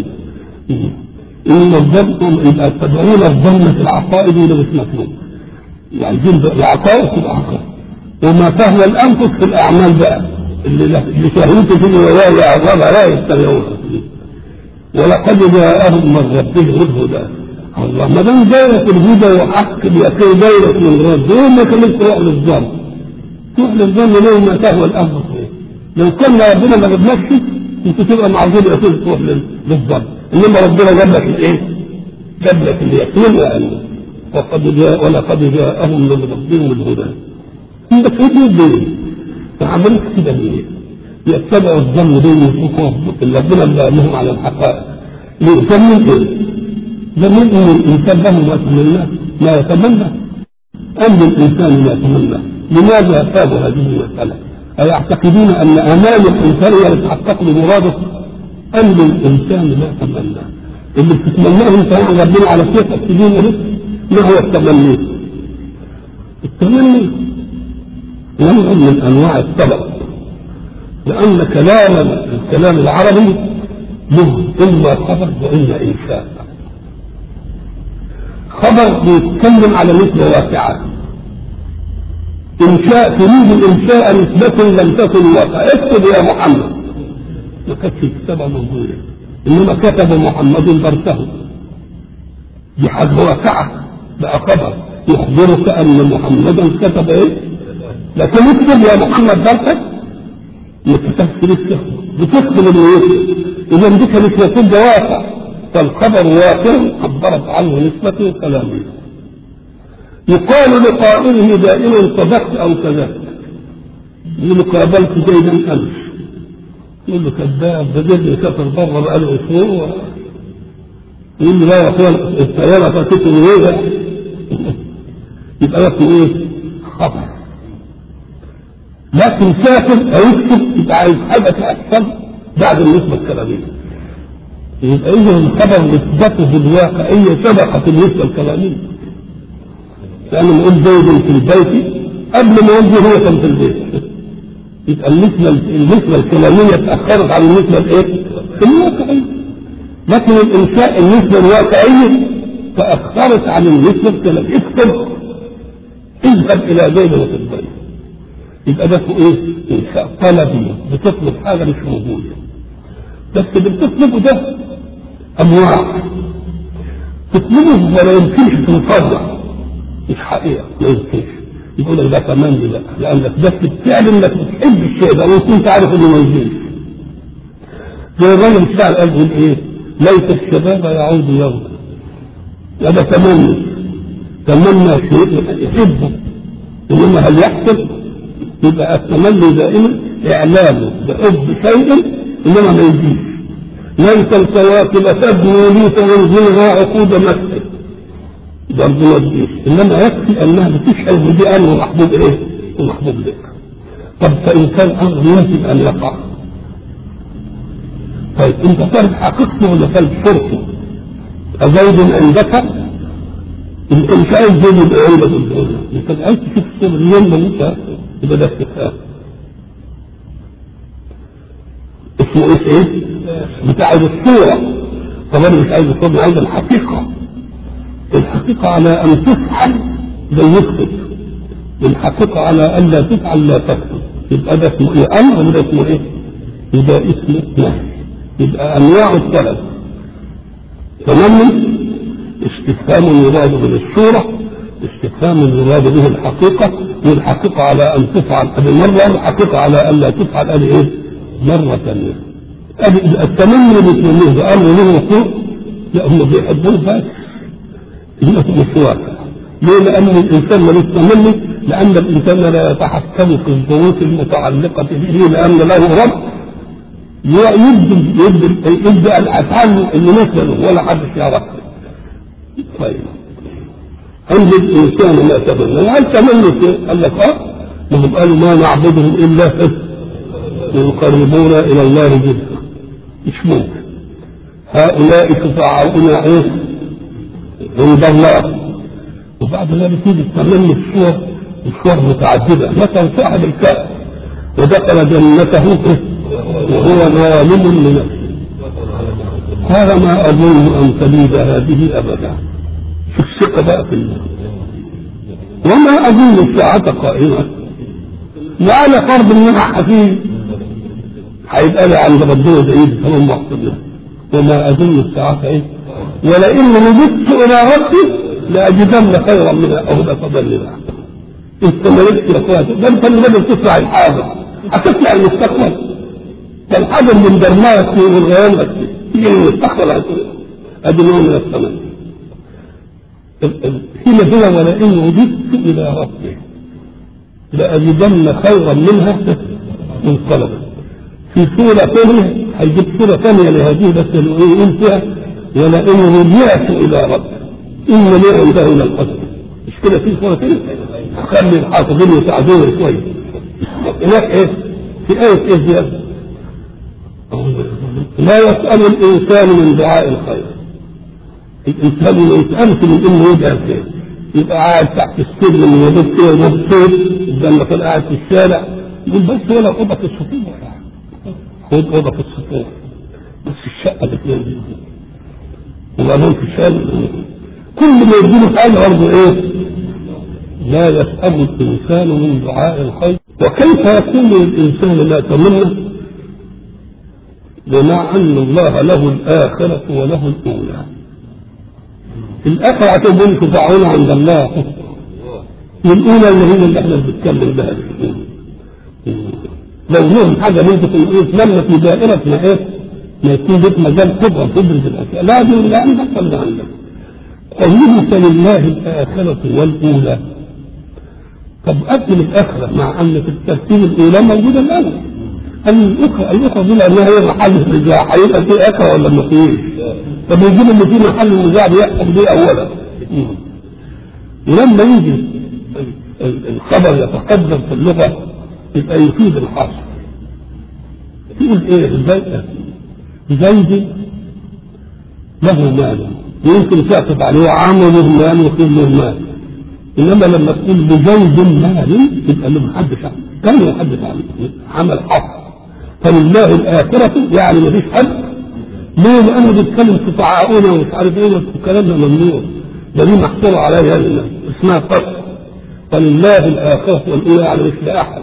إن الظن يبقى يتبعون الظن في العقائد وده مش مطلوب يعني العقائد في العقائد وما تهوى الأنفس في الأعمال بقى اللي اللي شهوته في الولاية أعظمها لا يتبعونها ولقد جاءهم من ربهم الهدى الله ما دام دايرة الهدى وحق اليقين دايرة من رب دول ما كان تروح للظن تروح للظن ليه ما تهوى الأنفس لو كان ربنا ما جابلكش انت تبقى معذور يقين تروح للظن انما ربنا جاب لك الايه؟ جاب لك اليقين وعلمه وقد جاء ولقد جاءهم من ربهم الهدى انت تقول ليه؟ فعملت كده ليه؟ يتبعوا الظن دول يشوفوا اللي ربنا اللي لهم على الحقائق ليه؟ ظن ايه؟ ظن ان الانسان له ما يتمنى ما يتمنى ام للانسان ما يتمنى لماذا فادوا هذه المساله؟ أيعتقدون أن أمال الإنسان هي اللي تحقق له مراده أم للإنسان ما يتمنى؟ اللي بتتمناه أنت ربنا على كيفك تجيبه ما هو التمني؟ التمني نوع من انواع الطلب لان كلام الكلام العربي له اما خبر واما انشاء خبر بيتكلم على مثل واقعات انشاء تريد الانشاء نسبة لم تكن واقع اكتب يا محمد ما كانتش الكتابة موجودة انما كتب محمد درسه دي حاجة واقعة بقى خبر يخبرك ان محمدا كتب ايه لكن اكتب يا محمد درسك ما كتبش لسه بتكتب اللي اذا دي كانت يكون ده واقع فالخبر واقع عبرت عنه نسبة كلامه يقال لقائله دائما صدقت او كذبت يقول قابلت زيدا امس يقول له كذاب ده جدي سافر بره بقاله اسبوع يقول له لا يا اخوان الطياره فاتته ايه يبقى ده ايه خطر لكن سافر او يكتب يبقى عايز حاجه تاثر بعد النسبه الكلاميه يبقى اذا الخبر نسبته الواقعيه سبقت النسبه الكلاميه لأنه نقول زيد في البيت قبل ما يجي هو كان في البيت يبقى النسبة النسبة الكلامية تأخرت عن النسبة الإيه؟ الواقعية لكن الإنشاء النسبة الواقعية تأخرت عن النسبة الكلامية اكتب اذهب إلى زيد في البيت يبقى ده إيه؟ إنشاء طلبي بتطلب حاجة مش موجودة بس اللي بتطلبه ده أنواع تطلبه ولا يمكنش تنفذه مش حقيقة ما يمكنش يقول لك ده كمان لا لأنك بس بتعلم انك بتحب الشيء ده وكنت عارف انه ما يجيش زي الراجل الشاعر قال يقول ايه ليت الشباب يعود يوما هذا تمني تمنى شيء يحبه انما هل يحصل يبقى التمني دائما اعلانه بحب شيء انما ما يجيش ليس الكواكب تبني لي فينزلها عقود مسك برضه ما تجيش انما يكفي انها بتشعر بدي انه محبوب ايه؟ ومحبوب لك طب فان كان امر يمكن ان يقع طيب انت فاهم حقيقته ولا فاهم شرطه؟ أزيد عندك انت مش عايز زيد يبقى عندك الدنيا انت عايز تشوف الصبر اليوم ده انت يبقى ده استفهام اسمه ايه ايه؟ بتاع الصورة طبعا مش عايز الصورة عايز الحقيقة الحقيقة على أن تفعل ده يكتب الحقيقة على أن لا تفعل لا تكتب يبقى ده اسمه ايه؟ أمر وده اسمه ايه؟ يبقى اسمه نهي يبقى أنواع الطلب تمني استفهام يراد به الصورة استفهام يراد به الحقيقة والحقيقة على أن تفعل هذه مرة والحقيقة على أن لا تفعل هذه إيه؟ مرة ثانية التمني اللي بتمنيه ده أمر له وقوع لا هم بيحبوه بس إنه مش واقع ليه؟ لأن الإنسان ملوش تمني لأن الإنسان لا يتحكم في الظروف المتعلقة به لأن له رب يبدأ يبدأ يبدأ الأفعال اللي مثله ولا حد يعرفها طيب عند الإنسان ما تمنى هل تمنى قال لك اه ما هم قالوا ما نعبدهم إلا يقربونا إلى الله جزء مش ممكن هؤلاء شفعاؤنا ايه عند الله وبعد ذلك يجي التمني الصور الصور متعددة مثلا صاحب الكأس ودخل جنته وهو ظالم لنفسه هذا ما أظن أن تليد هذه أبدا في الثقة بقى في الله وما أظن الساعة قائمة وعلى فرض منها حفيظ هيبقى لي عند ربنا بعيد كمان محفظ وما أظن الساعة إيه ولئن رددت إلى ربي لأجدن خيرا منها أو لأفضل منها أنت ملكت يا أخواتي ده أنت اللي بدل تطلع الحاضر هتطلع المستقبل كان حاجة من درماك والغيان بس تيجي المستقبل ادي نوع من الثمن حين هو ولئن وجدت الى ربي لاجدن خيرا منها منقلبا في سورة ثانية هيجيب سورة ثانية لهذه بس يقول فيها ولئن رجعت إلى ربي إن لي عنده من القدر مش كده في سورة ثانية خلي الحافظين يساعدوني شوية هناك إيه؟ في آية إيه زيادة؟ لا يسأل الإنسان من دعاء الخير الإنسان ما يسألش من إنه يدعي الخير يبقى قاعد تحت السلم ويدب كده مبسوط لما كان قاعد في الشارع يقول بس ولا أوضة في السطوح خد أوضة في السطوح بس الشقة الاثنين دي وبعدين في الشارع كل ما يديله حاجة برضه إيه؟ لا يسأل الإنسان من دعاء الخير وكيف يكون للإنسان ما تمنى بمع أن الله له الآخرة وله الأولى الآخرة هتبقى تفعون عند الله والأولى اللي هي اللي احنا بنتكلم بها لو لهم حاجة ممكن يتمنى في دائرة ما ايه ما يكون لك مجال قدرة تدرس الأشياء لا دي لا عندك ولا عندك قوله فلله الآخرة والأولى طب قبل الآخرة مع أن في الترتيب الأولى موجودة الأولى الأخرى الأخرى دي لأنها هي محل النزاع هيبقى في أخرى ولا ما فيش؟ طب يجيب اللي في محل النزاع بيحكم بيه أولا ولما يجي الخبر يتقدم في اللغة يبقى يفيد الحصر تقول ايه زيد له مال يمكن تعطف عليه عمله مال وخير له مال انما لما تقول بزيد مال يبقى اللي محدش كان يحدث عنه عمل حصر فلله الآخرة يعني ما فيش حد ليه؟ لأنه بيتكلم في تعاؤنا ومش عارف إيه والكلام ده ممنوع ده دي محصورة عليها هذه اسمها فصل فلله الآخرة والأولى يعني مش لأحد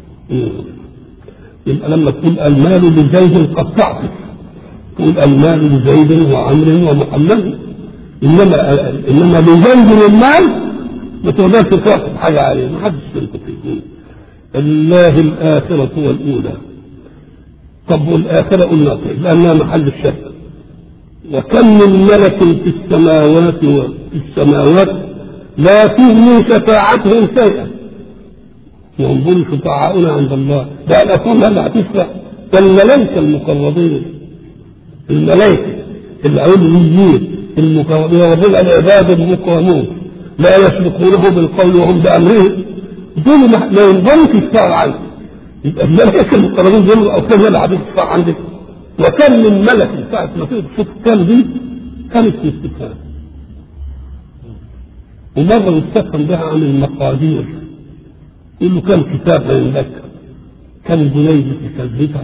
يبقى لما تقول المال لزيد قد تعطف تقول المال لزيد وعمر ومحمد إنما إنما لزيد المال ما تقدرش تعطف حاجة عليه ما حدش يمكن فيه لله الآخرة والأولى طب والآخرة قلنا طيب لأنها محل الشك وكم من ملك في السماوات وفي السماوات لا تغني شفاعتهم شيئا ينظر شفعاؤنا عند الله ده الأصنام اللي هتشفع ده الملائكة المقربين الملائكة العلويين المقربين وربنا العباد المكرمون لا يسبقونه بالقول وهم بأمره دول ما ينظروا يشفعوا عنه يبقى الملائكة المقربين دول الأصنام اللي هتشفع عندك وكم من ملك ساعة ما تيجي تشوف كم دي كانت في استفهام ومرة يستفهم بها عن المقادير يقول له كم كتاب عندك كم جنيه في كذبتك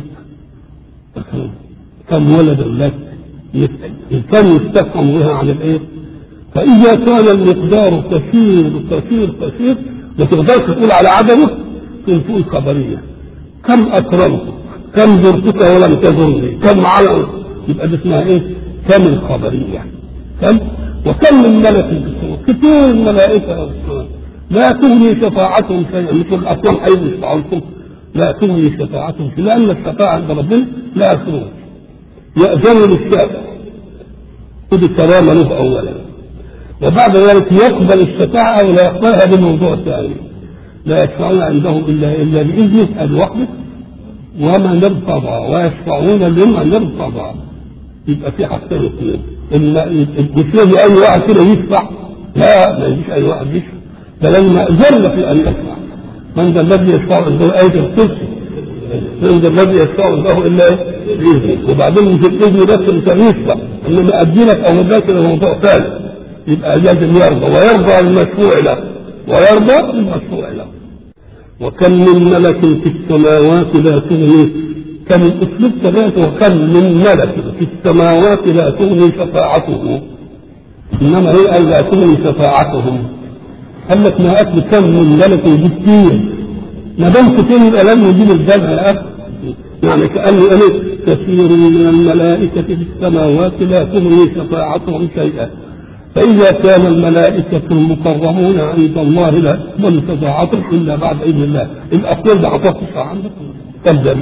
كم ولد لك كم يستفهم بها عن الايه فإذا كان المقدار كثير كثير كثير ما تقدرش تقول على عدمه تقول خبرية كم أكرمت كم زرتك ولم تزرني كم علم يبقى دي اسمها ايه كم الخبرية كم وكم من ملك في السماء كثير من الملائكة لا تغني شفاعتهم شيئا مثل الأصنام حيث يشفعوا لكم لا تغني شفاعتهم شيئا لأن الشفاعة عند ربنا لا خروج يأذن للشافع خذ الكلام له أولا وبعد ذلك يقبل الشفاعة ولا يقبلها بموضوع ثاني لا يشفعون عنده إلا إلا بإذنه هذه وحده ومن ارتضى ويشفعون لمن ارتضى يبقى في حاجتين اثنين مش لازم اي واحد كده يشفع لا ما يجيش اي واحد يشفع ده لازم ذل في ان يشفع من ذا الذي يشفع عنده آية الكرسي من ذا الذي يشفع عنده الا باذنه وبعدين مش الاذن بس مش هيشفع انما اديلك او اداك موضوع ثاني يبقى لازم يرضى ويرضى المشفوع له ويرضى المشفوع له وكم من ملك في السماوات لا تغني كم اسلوب ثلاثة وكم من ملك في السماوات لا تغني شفاعته انما هي قال لا تغني شفاعتهم قال لك ما اكل كم من ملك يجيب كتير ما دام كتير يبقى لازم يجيب الجمع يا اخي يعني كاني انا كثير من الملائكة في السماوات لا تغني شفاعتهم شيئا فإذا كان الملائكة المكرمون عند الله لا تقبل شفاعتهم إلا بعد إذن الله الأقوال ده هتقص عندك تبدأ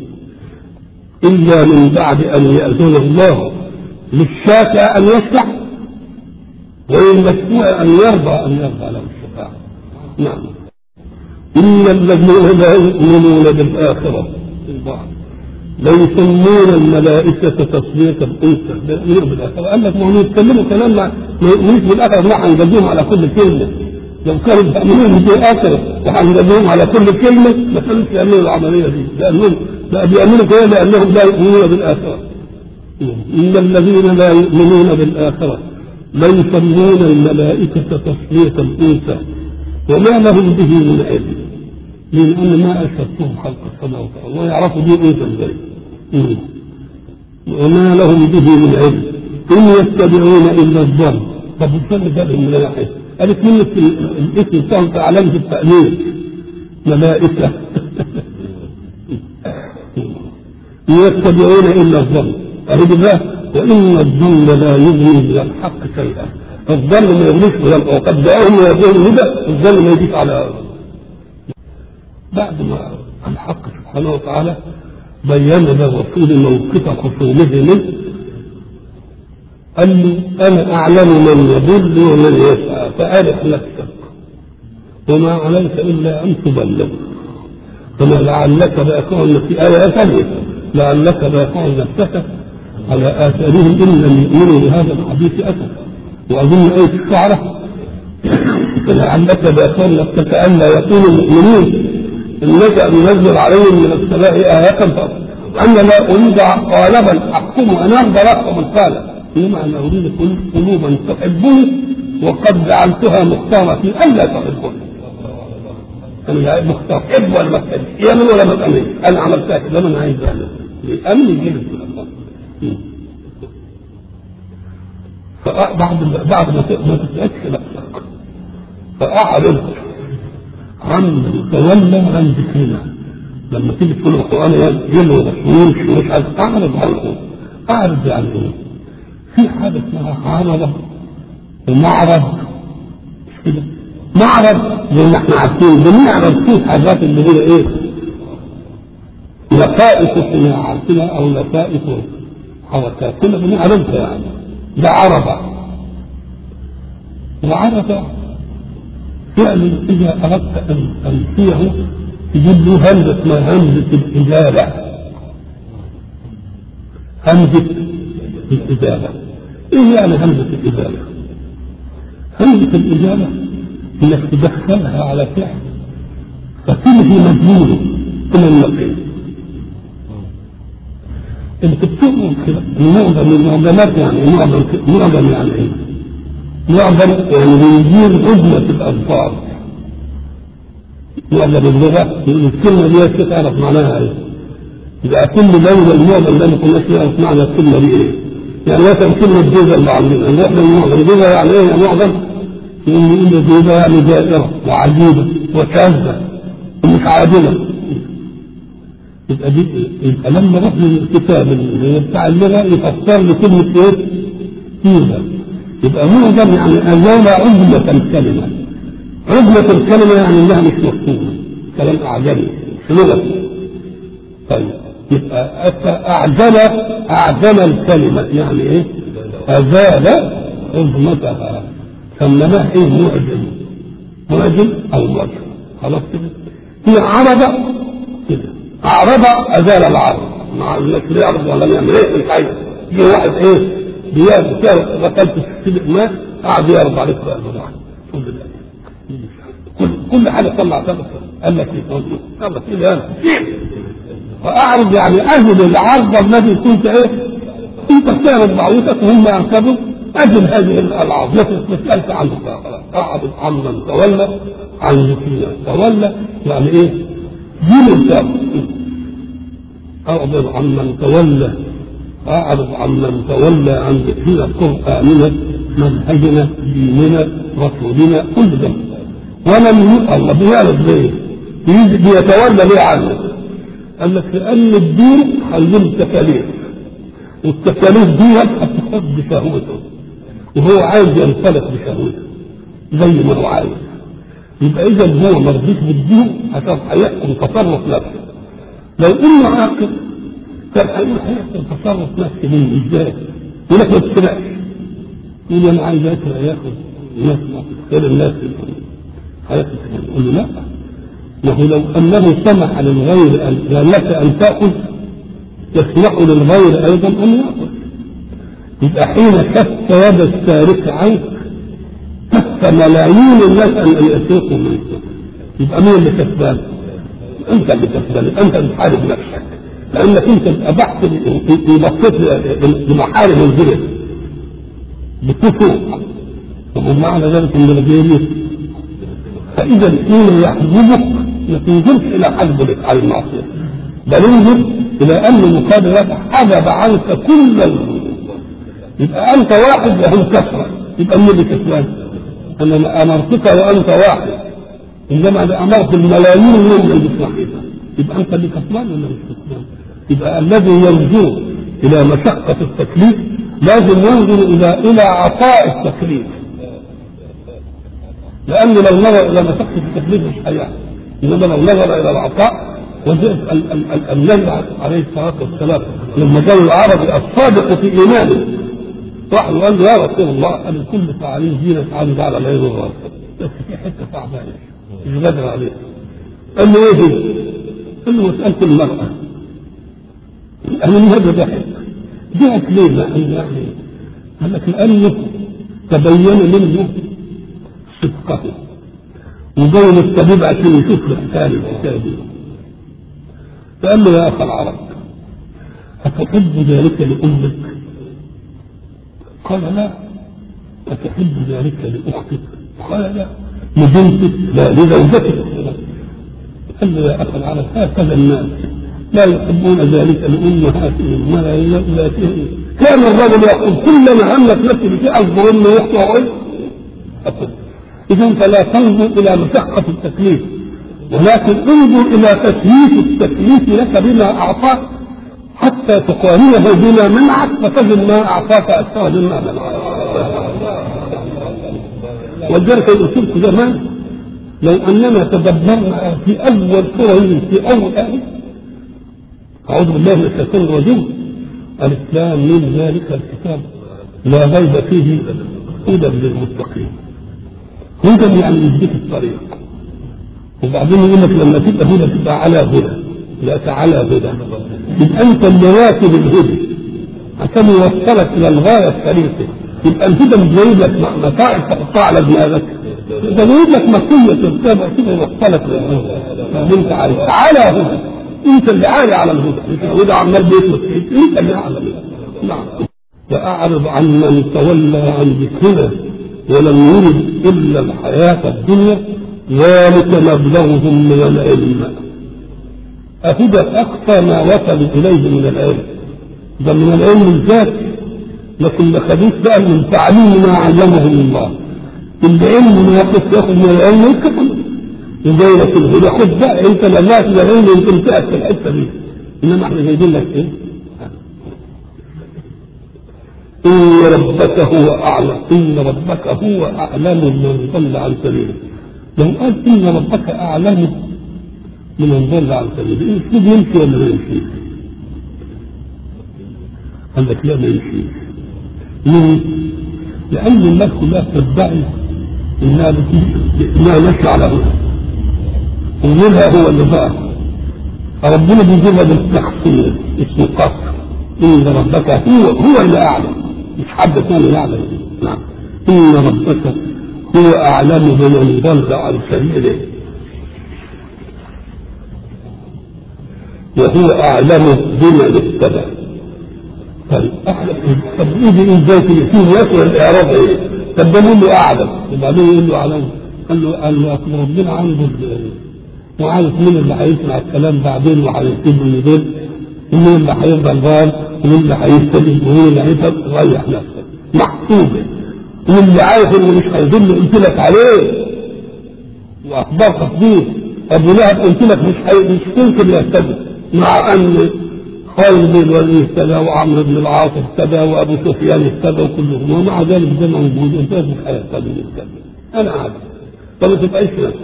إلا من بعد أن يأذن الله للشافع أن يشفع وللمشفوع أن يرضى أن يرضى له الشفاعة نعم إن الذين لا يؤمنون بالآخرة البعض لا يسمون الملائكة تصديق الأنثى لا يؤمنون بالآخرة قال لك ما هم يتكلموا كلام ما يؤمنوش بالآخرة ما هنجزيهم على كل كلمة لو كانوا بيؤمنون بالآخرة وهنجزيهم على كل كلمة ما كانوش يعملوا العملية دي لأنهم لا بيعملوا كده لأنهم لا يؤمنون بالآخرة إن الذين لا يؤمنون بالآخرة لا يسمون الملائكة تصديق الأنثى وما لهم به من علم لأن ما أشهدتهم خلق السماوات والأرض ويعرفوا دي إيه ازاي وما لهم به من علم إن يتبعون إلا الظن طب الظن ده من ناحية قالت من الاسم بتاعهم في علامة التأمين ملائكة إن يتبعون إلا الظن أهي بالله وإن الظن لا يغني من الحق شيئا الظن ما يغنيش وقد جاءهم يقول الهدى الظن ما يجيش على بعد ما الحق سبحانه وتعالى بين للرسول موقف خصومه منه قال له انا اعلم من يضل ومن يسعى فارح نفسك وما عليك الا ان تبلغ فما لعلك باقون في ايه ثانيه لعلك باقون نفسك على اثارهم ان لم يؤمنوا بهذا الحديث اسفا واظن ايه الشعره فلعلك باقون نفسك الا يكونوا مؤمنين النجا ينزل عليهم من السماء آية وأن لا أريد قالبا أحكم أن أرضى لكم القالب إنما أنا أريد قلوبا تحبني وقد جعلتها مختارة في ألا تحبني أنا مختار حب ولا ما تحب يأمن ولا ما تأمن أنا عملتها كده ما أنا عايز أعمل أمن يجيب فبعد بعد ما تتأكد نفسك فأعرض عن تولى عن ذكرنا لما تيجي تقول القرآن يلو ومش ومش عايز أعرض عنه أعرض يعني إيه؟ في حاجة اسمها عرضة ومعرض مش كده معرض زي ما احنا عارفين بنعرض فيه حاجات اللي هي ايه لفائف صناعاتنا او لفائف حركاتنا بنعرضها يعني ده عرضة وعرضة يعني إذا أردت أن تنفيه تجيب له همزة اسمها همزة الإجابة همزة الإجابة إيه يعني همزة الإجابة؟ همزة الإجابة إنك تدخلها على فعل فتلهي مجنونه من النقيض انت بتؤمن كده معظم المعجمات يعني معظم معظم يعني ايه؟ معظم يعني بيجيب عزلة الألفاظ معظم اللغة يقول الكلمة دي كيف تعرف معناها ايه؟ يبقى كل دولة المعظم ده ما كناش نعرف معنى الكلمة دي ايه؟ يعني مثلا كلمة جوزة اللي عندنا نروح للمعظم جوزة يعني ايه يا معظم؟ يقول لي جوزة يعني دائرة وعجيبة وشاذة ومش عادلة يبقى دي يبقى لما نروح للكتاب اللي بتاع اللغة يفسر لي كلمة ايه؟ فيها يبقى معظم يعني أزال عزلة الكلمة عزلة الكلمة يعني انها مش مفهومة كلام أعجمي في لغتي طيب يبقى أعجم أعجم الكلمة يعني إيه؟ أزال عظمتها سمناه إيه معجم معجم أو معجم خلاص كده هي عرب كده أعرب أزال العرب مع الناس بيعرض ولا يعمل إيه مش عايز يجي واحد إيه بيعمل غسلت السبق ماء قعد يعرض عليك بقى الموضوع كل كل حاجة طلع سبق قال لك إيه قال لك إيه أنا وأعرض يعني أجل العرض الذي كنت إيه أنت بتعرض بعوضتك وهم يركبوا أجل هذه الألعاب ما تسألش عنه خلاص أعرض عمن تولى عن ذكرنا تولى يعني إيه دين الكتاب أعرض عمن تولى أعرض عمن تولى عن ذكرنا قرآننا منهجنا ديننا رسولنا كل ده ولم الله بيعرض ليه؟ بيتولى ليه عنه؟ قال لك لأن الدين هيجيب تكاليف والتكاليف دي هتخد بشهوته وهو عايز ينطلق بشهوته زي ما هو عايز يبقى إذا هو ما رضيش بالدين عشان هيحكم تصرف نفسه لو إنه عاقل كان هيقول هيحكم تصرف نفسه منه إزاي؟ يقول لك ما تسرقش يقول أنا عايز أسرق ياخد الناس خير الناس هياخد يقول له لا ما هو لو انه سمح للغير ان لك ان تاكل يسمح للغير ايضا ان ياكل يبقى حين كف يد السارق عنك كف ملايين الناس ان يسرقوا منك يبقى مين اللي كسبان؟ انت اللي كسبان انت اللي بتحارب نفسك لانك انت ابحت بصيت لمحارم الغير بتفوق ومعنى ذلك ان الغير فاذا حين يحجبك ما تنزلش الى حجب على المعصيه بل انزل الى ان المقابل حجب عنك كل ال... يبقى انت واحد وهم كثره يبقى مين اللي كسبان؟ انا امرتك وانت واحد انما انا امرت الملايين منهم اللي بتوحدها يبقى انت اللي كسبان ولا مش كسبان؟ يبقى الذي ينظر الى مشقه التكليف لازم ينظر الى الى عطاء التكليف لأنه لو نظر إلى مشقة التكليف مش هيعمل إنما لو نظر إلى العطاء وجاء النبي عليه الصلاة والسلام لما جاء العربي الصادق في إيمانه راح وقال له يا رسول الله أنا الكل فعليه دينك عايز على العين والراس بس في حتة تعبانة مش قادر عليه قال له إيه هي؟ قال له مسألة المرأة أنا من هذا ضحك ضحك ليه؟ يعني قال لك لأنه تبين منه صدقه وجاي للطبيب عشان يشوف له حكايه الحكايه دي فقال له يا اخ العرب أتحب ذلك لأمك؟ قال لا أتحب ذلك لأختك؟ قال لا لبنتك؟ لا لزوجتك قال له يا أخ العرب هكذا الناس لا يحبون ذلك لأمهاتهم ولا لأولادهم كان الرجل يقول كلما همت نفسي بشيء أصبر أمي يخطئ أقول إذا فلا تنظر إلى مشقة التكليف ولكن انظر إلى تكليف التكليف لك بما أعطاك حتى تقارنه بما منعك فتجد ما أعطاك أكثر مما منعك ولذلك قلت زمان لو أننا تدبرنا في أول سورة في أول آية أعوذ بالله من الشيطان الرجيم الإسلام من ذلك الكتاب لا ريب فيه هدى للمتقين هدى يعني يديك الطريق وبعدين يقول لك لما تبقى هدى تبقى على هدى لا على هدى يبقى انت اللي راكب الهدى عشان يوصلك الى الغايه الشريفه يبقى الهدى مش جايب لك متاعب تحطها على دماغك ده جايب لك مكيه تركبها كده يوصلك للهدى انت عارف على هدى انت اللي عالي على الهدى انت الهدى عمال بيطلق فيك انت اللي اعلى نعم فاعرض عن من تولى عن ذكرنا ولم يرد الا الحياه الدنيا ذلك مبلغهم من العلم أهدى أقصى ما وصلوا إليه من العلم ده من العلم الذاتي لكن ما خدوش بقى من تعليم ما علمهم الله العلم ما يقف ياخذ من العلم يكفل وجاي لك الهدى خد بقى انت لما في العلم يمكن تأتي في الحته دي انما احنا جايبين لك ايه؟ إن ربك هو أعلم إن ربك هو أعلم من ضل عن سبيله لو قال إن ربك أعلم من ضل عن سبيله المفروض يمشي ولا ما يمشيش؟ قال لك لا ما يمشيش ليه؟ لأن الناس كلها تدعي إنها بت- إنها ماشية على هدى وغيرها هو اللي بقى ربنا بيجيبها بالتخصيص اسمه قصر إن ربك هو هو اللي أعلم مش حد ثاني يعلم نعم إن ربك هو أعلم بمن ضل عن سبيله وهو أعلم بمن اهتدى طيب أحلى طب إيه إزاي في وصل الإعراب إيه؟ طب ده مين له أعلم وبعدين يقول له أعلم قال له قال له أصل ربنا عنده ال- وعارف مين اللي هيسمع الكلام بعدين وهيكتب له دول ومين اللي هيفضل ضال ومين اللي هيستجيب ومين اللي هيفضل ريح نفسك محسوبة واللي عارف اللي مش هيضل قلت لك عليه واخبارك بيه ابو لهب قلت لك مش حي... مش ممكن يهتدي مع ان خالد بن الوليد اهتدى وعمرو بن العاص اهتدى وابو سفيان اهتدى وكلهم ومع ذلك ده موجود انت مش هيهتدي يهتدي انا عارف فما تبقاش نفسك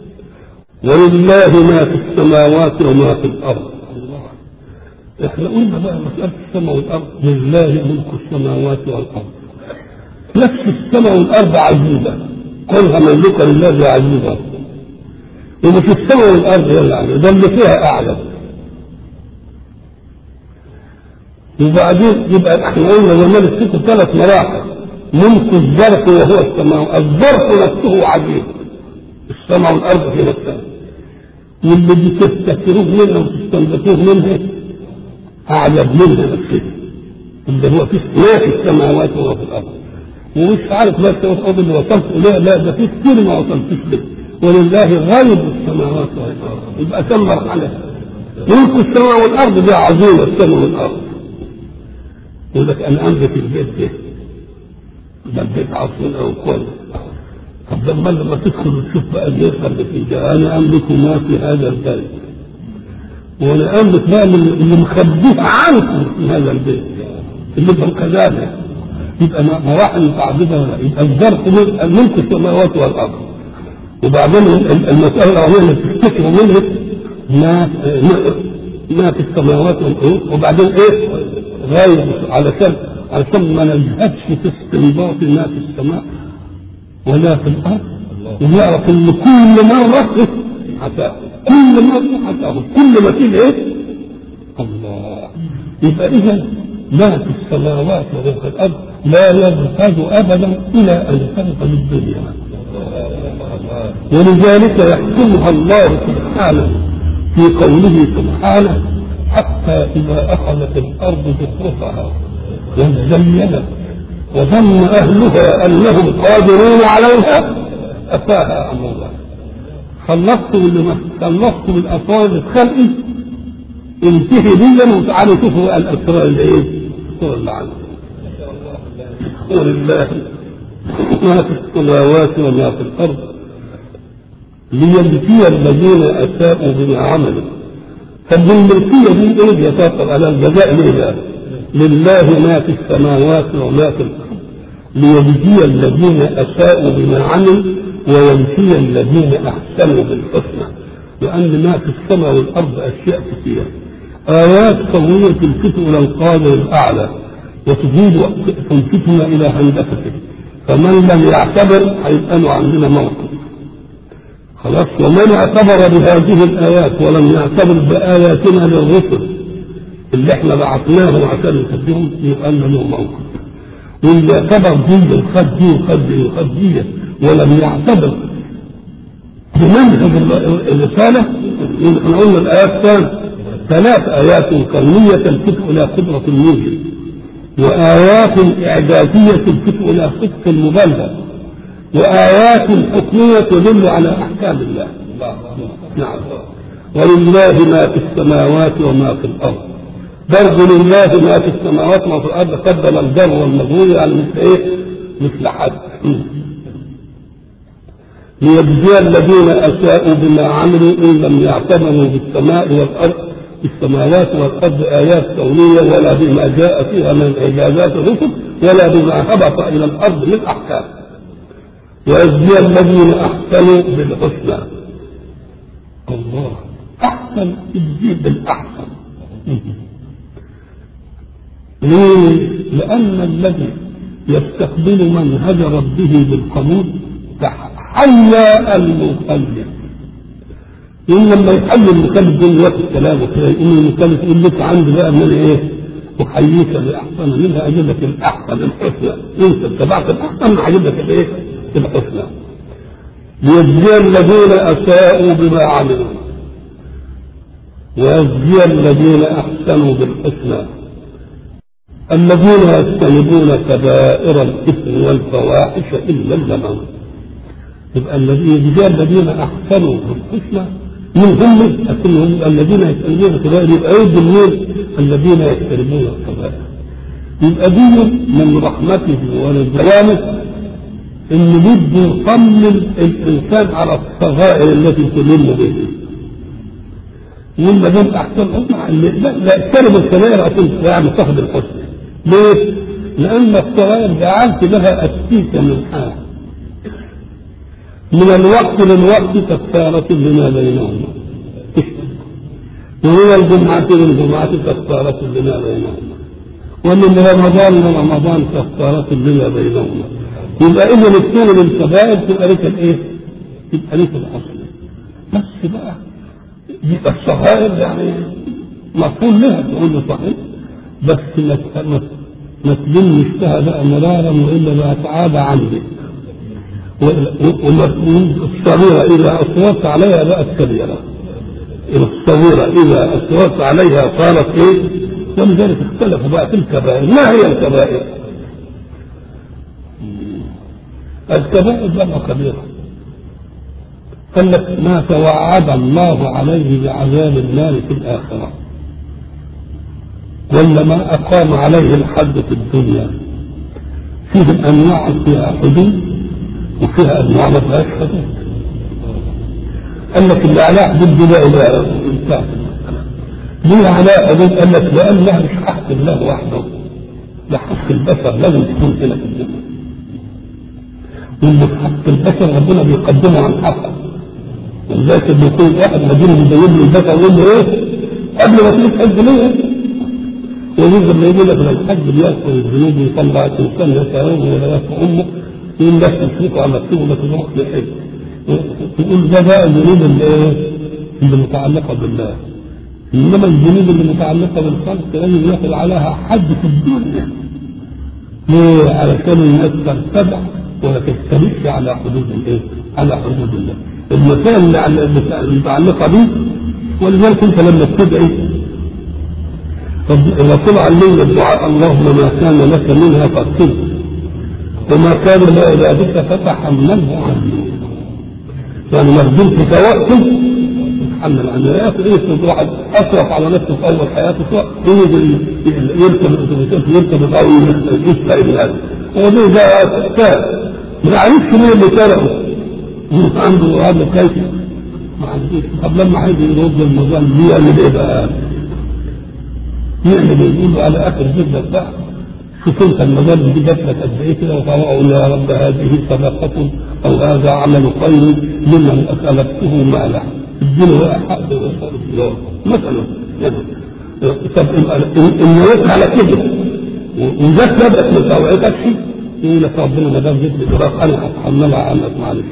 ولله ما في السماوات وما في الارض احنا قلنا بقى مساله السماء والارض لله ملك السماوات والارض نفس السماء والارض عزيزه كونها مملوكه لله عزيزه ومش السماء والارض هي اللي عزيزه ده اللي فيها اعلى وبعدين يبقى احنا قلنا زمان الست ثلاث مراحل ملك الظرف وهو السماء الظرف نفسه عزيز السماء والارض في نفسها واللي بتستكثروه منها وتستنبطوه منها اعجب منها نفسها اللي هو في ما في السماوات وما في الارض ومش عارف ما في الارض اللي وصلت اليه لا ده في كتير ما وصلتش له ولله غيب السماوات والارض يبقى كم مرحله ملك السماء والارض دي عظيمه السماء والارض يقول لك انا املك البيت ده ده البيت عظيم او كويس طب لما لما تدخل وتشوف بقى البيت اللي في ده انا املك ما في هذا البيت وانا املك بقى من اللي مخبيه عنكم في هذا البيت اللي هو كذلك يبقى مراحل متعدده ولا يبقى الظرف ملك السماوات والارض وبعدين المساله الاولانيه اللي تفتكروا منها ما ما في السماوات والارض وبعدين ايه غايب علشان علشان ما نجهدش في استنباط ما في السماء ولا في الارض ونعرف ان كل مره عتاه كل مره عتاه كل ما فيه ايه الله يبقى اذا ما في السماوات وما في الارض لا يرتد ابدا الى ان تنفذ الدنيا ولذلك يحكمها الله سبحانه في قوله سبحانه حتى إذا أخذت الأرض زخرفها وزينت وظن أهلها أنهم قادرون عليها أتاها أمر الله خلصت من خلصت من أسرار الخلق انتهي بيا وتعالوا شوفوا الأسرار اللي إيه؟ الأسرار اللي عنده ولله ما في السماوات وما في الأرض ليجزي الذين أساءوا بما عملوا طب الملكية دي ايه بيتوقف على الجزاء ليه بقى؟ لله ما في السماوات وما في الارض ليجزي الذين اساءوا بما عملوا ويمشي الذين احسنوا بالحسنى لان ما في السماء والارض اشياء كثيره ايات قويه تلفت الى القادر الاعلى وتزيد تلفتنا الى هندسته فمن لم يعتبر هيبقى له عندنا موقف خلاص ومن اعتبر بهذه الآيات ولم يعتبر بآياتنا للرسل اللي احنا بعثناهم عشان نخدمهم يبقى لنا له موقف واللي اعتبر دي وخد دي وخد دي وخد دي ولم يعتبر بمنهج الرسالة احنا قلنا الآيات كان ثلاث آيات كونية تلفت إلى قدرة الموجب وآيات إعجازية تلفت إلى صدق المبلغ وآيات حكمية تدل على أحكام الله نعم ولله ما في السماوات وما في الأرض برضه لله ما في السماوات وما في الأرض قدم الجر والمجهول يعني مثل إيه؟ مثل حد ليجزي الذين أساءوا بما عملوا إن لم يعتبروا بالسماء والأرض بالسماوات والأرض آيات كونية ولا بما جاء فيها من إعجازات الرسل ولا بما هبط إلى الأرض من أحكام ويجزي الذين أحسنوا بالحسنى الله أحسن تجزي بالأحسن ليه؟ لأن الذي يستقبل منهج ربه بالقبول تحيا المكلف إن لما يحيي المكلف دول وقت الكلام وكده يقول المكلف يقول لك عندي بقى من إيه؟ أحييك بأحسن منها أجيب لك الأحسن الحسنى أنت اتبعت الأحسن هجيب لك الإيه؟ الحسنى ليجزي الذين أساءوا بما عملوا ويجزي الذين أحسنوا بالحسنى الذين يجتنبون كبائر الإثم والفواحش إلا اللمم يبقى الذين يجزي الذين أحسنوا بالحسنى من هم أكلهم الذين يجتنبون الكبائر يبقى يد منين الذين يجتنبون الكبائر يبقى دي من رحمته ورضوانه ان بده يطمن الانسان على الصغائر التي تلم به وما دام احسن لا لا اجتنب الكبائر عشان يعني صاحب الحسن ليه؟ لان الصغائر جعلت لها اسيك من حال من الوقت للوقت كفارة لما بينهما ومن الجمعة للجمعة كفارة لما بينهما ومن رمضان لرمضان كفارة لما بينهما يبقى إذا الاثنين للكبائر تبقى لك الإيه؟ تبقى لك الأصل بس بقى يبقى الصغائر يعني مفهوم لها تقول له صحيح بس ما ما تلمش فيها بقى مرارا والا بقى تعاب عنك والصغيرة إذا أصررت عليها بقت كبيرة الصغيرة إذا أصررت عليها صارت إيه؟ ولذلك اختلفوا بقى في الكبائر ما هي الكبائر؟ الكبائر جمع كبيرة قال لك ما توعد الله عليه بعذاب النار في الآخرة ولا ما أقام عليه الحد في الدنيا فيه أنواع فيها حدود وفيها أنواع ما فيهاش حدود قال لك اللي عليها حدود دي لا إله إلا الله ليه عليها حدود قال لك لأنها مش حق الله وحده ده حق البشر لازم تكون هنا في الدنيا واللي في حق البشر ربنا بيقدمه عن حقه ولذلك بيكون واحد مدينه بيبين له البشر يقول له ايه قبل ما تيجي تحج ليه ويجي لما يجي لك الحج بيأكل الذنوب ويطلع الانسان يسأله ولا يسأل امه يقول لك تشرك على مكتوب لك تروح للحج يقول ده بقى الذنوب اللي ايه اللي متعلقه بالله انما الذنوب اللي متعلقه بالخلق لازم ياخذ عليها حد في الدنيا ليه علشان الناس تتبع ولا تستمر على حدود الايه؟ على حدود الله. المسائل اللي المتعلقه به ولذلك انت لما تدعي الرسول علمنا الدعاء اللهم ما كان لك منها فاغفره وما كان لا الى بك فتحمله عني. يعني مخدوم في توكل تتحمل عنه يا اخي ايه واحد اسرف على نفسه في اول حياته يجي يركب الاتوبيسات يركب القوي يسرق بالهدف هو ده ده كتاب ما يعرفش مين اللي سرقه عنده هذا كيف ما عندوش طب لما هيجي يرد الموضوع يعمل ايه بقى؟ يعمل ايه؟ يقول له على اخر جبلك بقى شوف انت المجال دي جات لك قد ايه كده وقول يا رب هذه صدقة او هذا عمل خير ممن اكلته ماله اديله بقى حق مثلا طب ان وقع على كده وجات لك ما توعدكش يقول لك ربنا ما دام جبت لي فراق انا هتحملها عنك معلش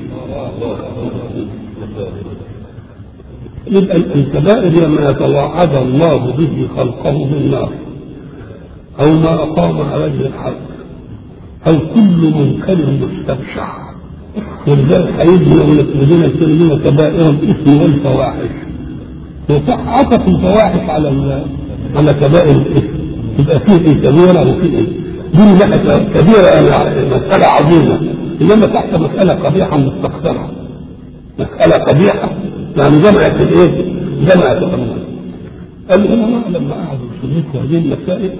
يبقى الكبائر هي ما يتوعد الله به خلقه من نار او ما اقام على وجه الحق او كل منكر مستبشع ولذلك هيجي يقول لك الذين يسلمون كبائر الاثم والفواحش وعطف الفواحش على ال- على كبائر الاثم يبقى فيه ايه كبيره وفيه ايه دي من ناحيه كبيره يعني مساله عظيمه انما تحت مساله قبيحه مستقصره مساله قبيحه يعني جمعت الايه؟ جمعت الامور العلماء لما قعدوا يشرحوا هذه المسائل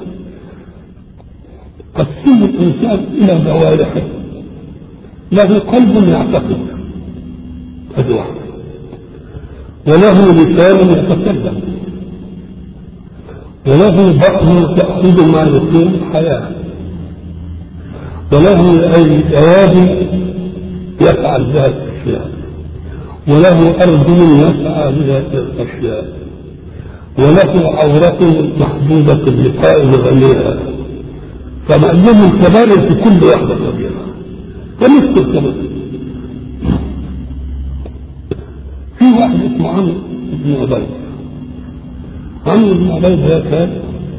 قسموا الانسان الى جوارحه له قلب يعتقد هذه واحده وله لسان يتكلم وله بطن تأخذ ما يقيم الحياة وله أي أيادي يفعل بها الأشياء وله أرجل يسعى بها الأشياء وله عورة محدودة لقائم غنيها فمعلوم الكبائر في كل واحدة كبيرة ونفس الكبائر في واحد اسمه عمرو بن عبيد عمرو بن عبيد ده كان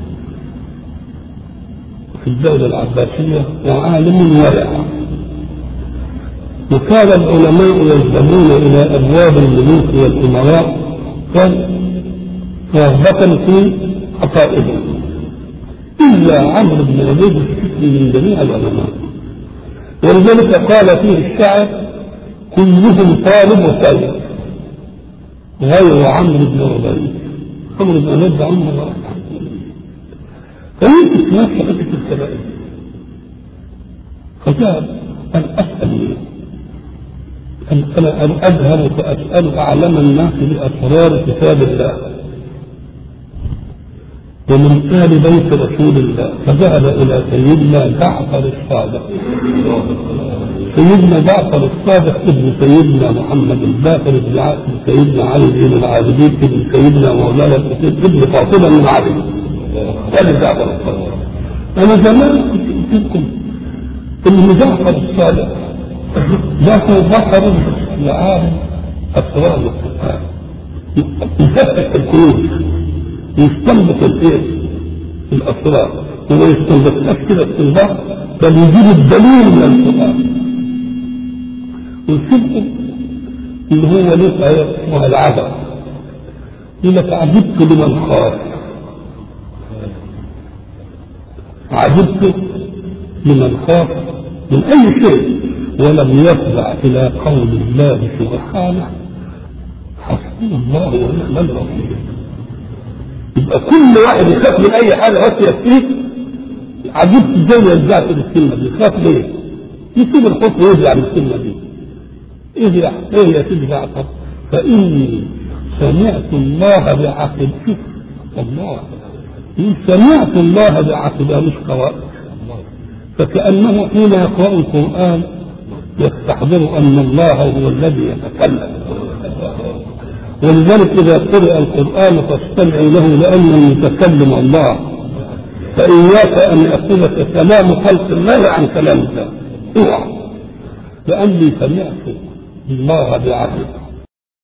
في الدولة العباسية وعالم ورع وكان العلماء يذهبون إلى أبواب الملوك والأمراء كان رغبة في عطائهم إلا عمرو بن عبيد الشكل من جميع العلماء ولذلك قال فيه الشاعر كلهم طالب وسيد غير عمرو بن عبيد عمرو بن عبيد ده عمره واحد فيمكن ناس حته الكبائر فجاء أن أسأل منه أن أنا أن أذهب فأسأل أعلم الناس بأسرار كتاب الله ومن آل بيت رسول الله فذهب إلى سيدنا جعفر الصادق سيدنا جعفر الصادق ابن سيدنا محمد الباقر بن ع- سيدنا علي بن العابدين ابن سيدنا مولانا الحسين ابن فاطمه من علي هذا جعفر الصادق انا زمان كنت قلت لكم ان جعفر الصادق له بصر لعالم اسرار القران يفتح الكنوز يستنبط الايه؟ الاسرار وما يستنبطش كده استنباط بل يجيب الدليل من القران والصدق اللي هو له آية اسمها العجب يقول لك عجبت لمن خاف عجبت لمن خاف من أي شيء ولم يفزع إلى قول الله سبحانه حسبنا الله ونعم الوكيل يبقى كل واحد يخاف من أي حاجة بس يكفيه عجبت ازاي يرجع في الكلمة دي خاف ليه؟ يسيب الخوف ويرجع من الكلمة دي ايه يا ايه يا سيدي جعفر فاني سمعت الله بعقب شوف الله يقول سمعت الله بعقبها مش قراءة فكأنه حين يقرأ القرآن يستحضر أن الله هو الذي يتكلم ولذلك إذا قرأ القرآن فاستمعوا له لأن المتكلم الله فإياك أن يأخذك كلام خلق الله عن كلام الله اوعى لأني سمعت الله بعقل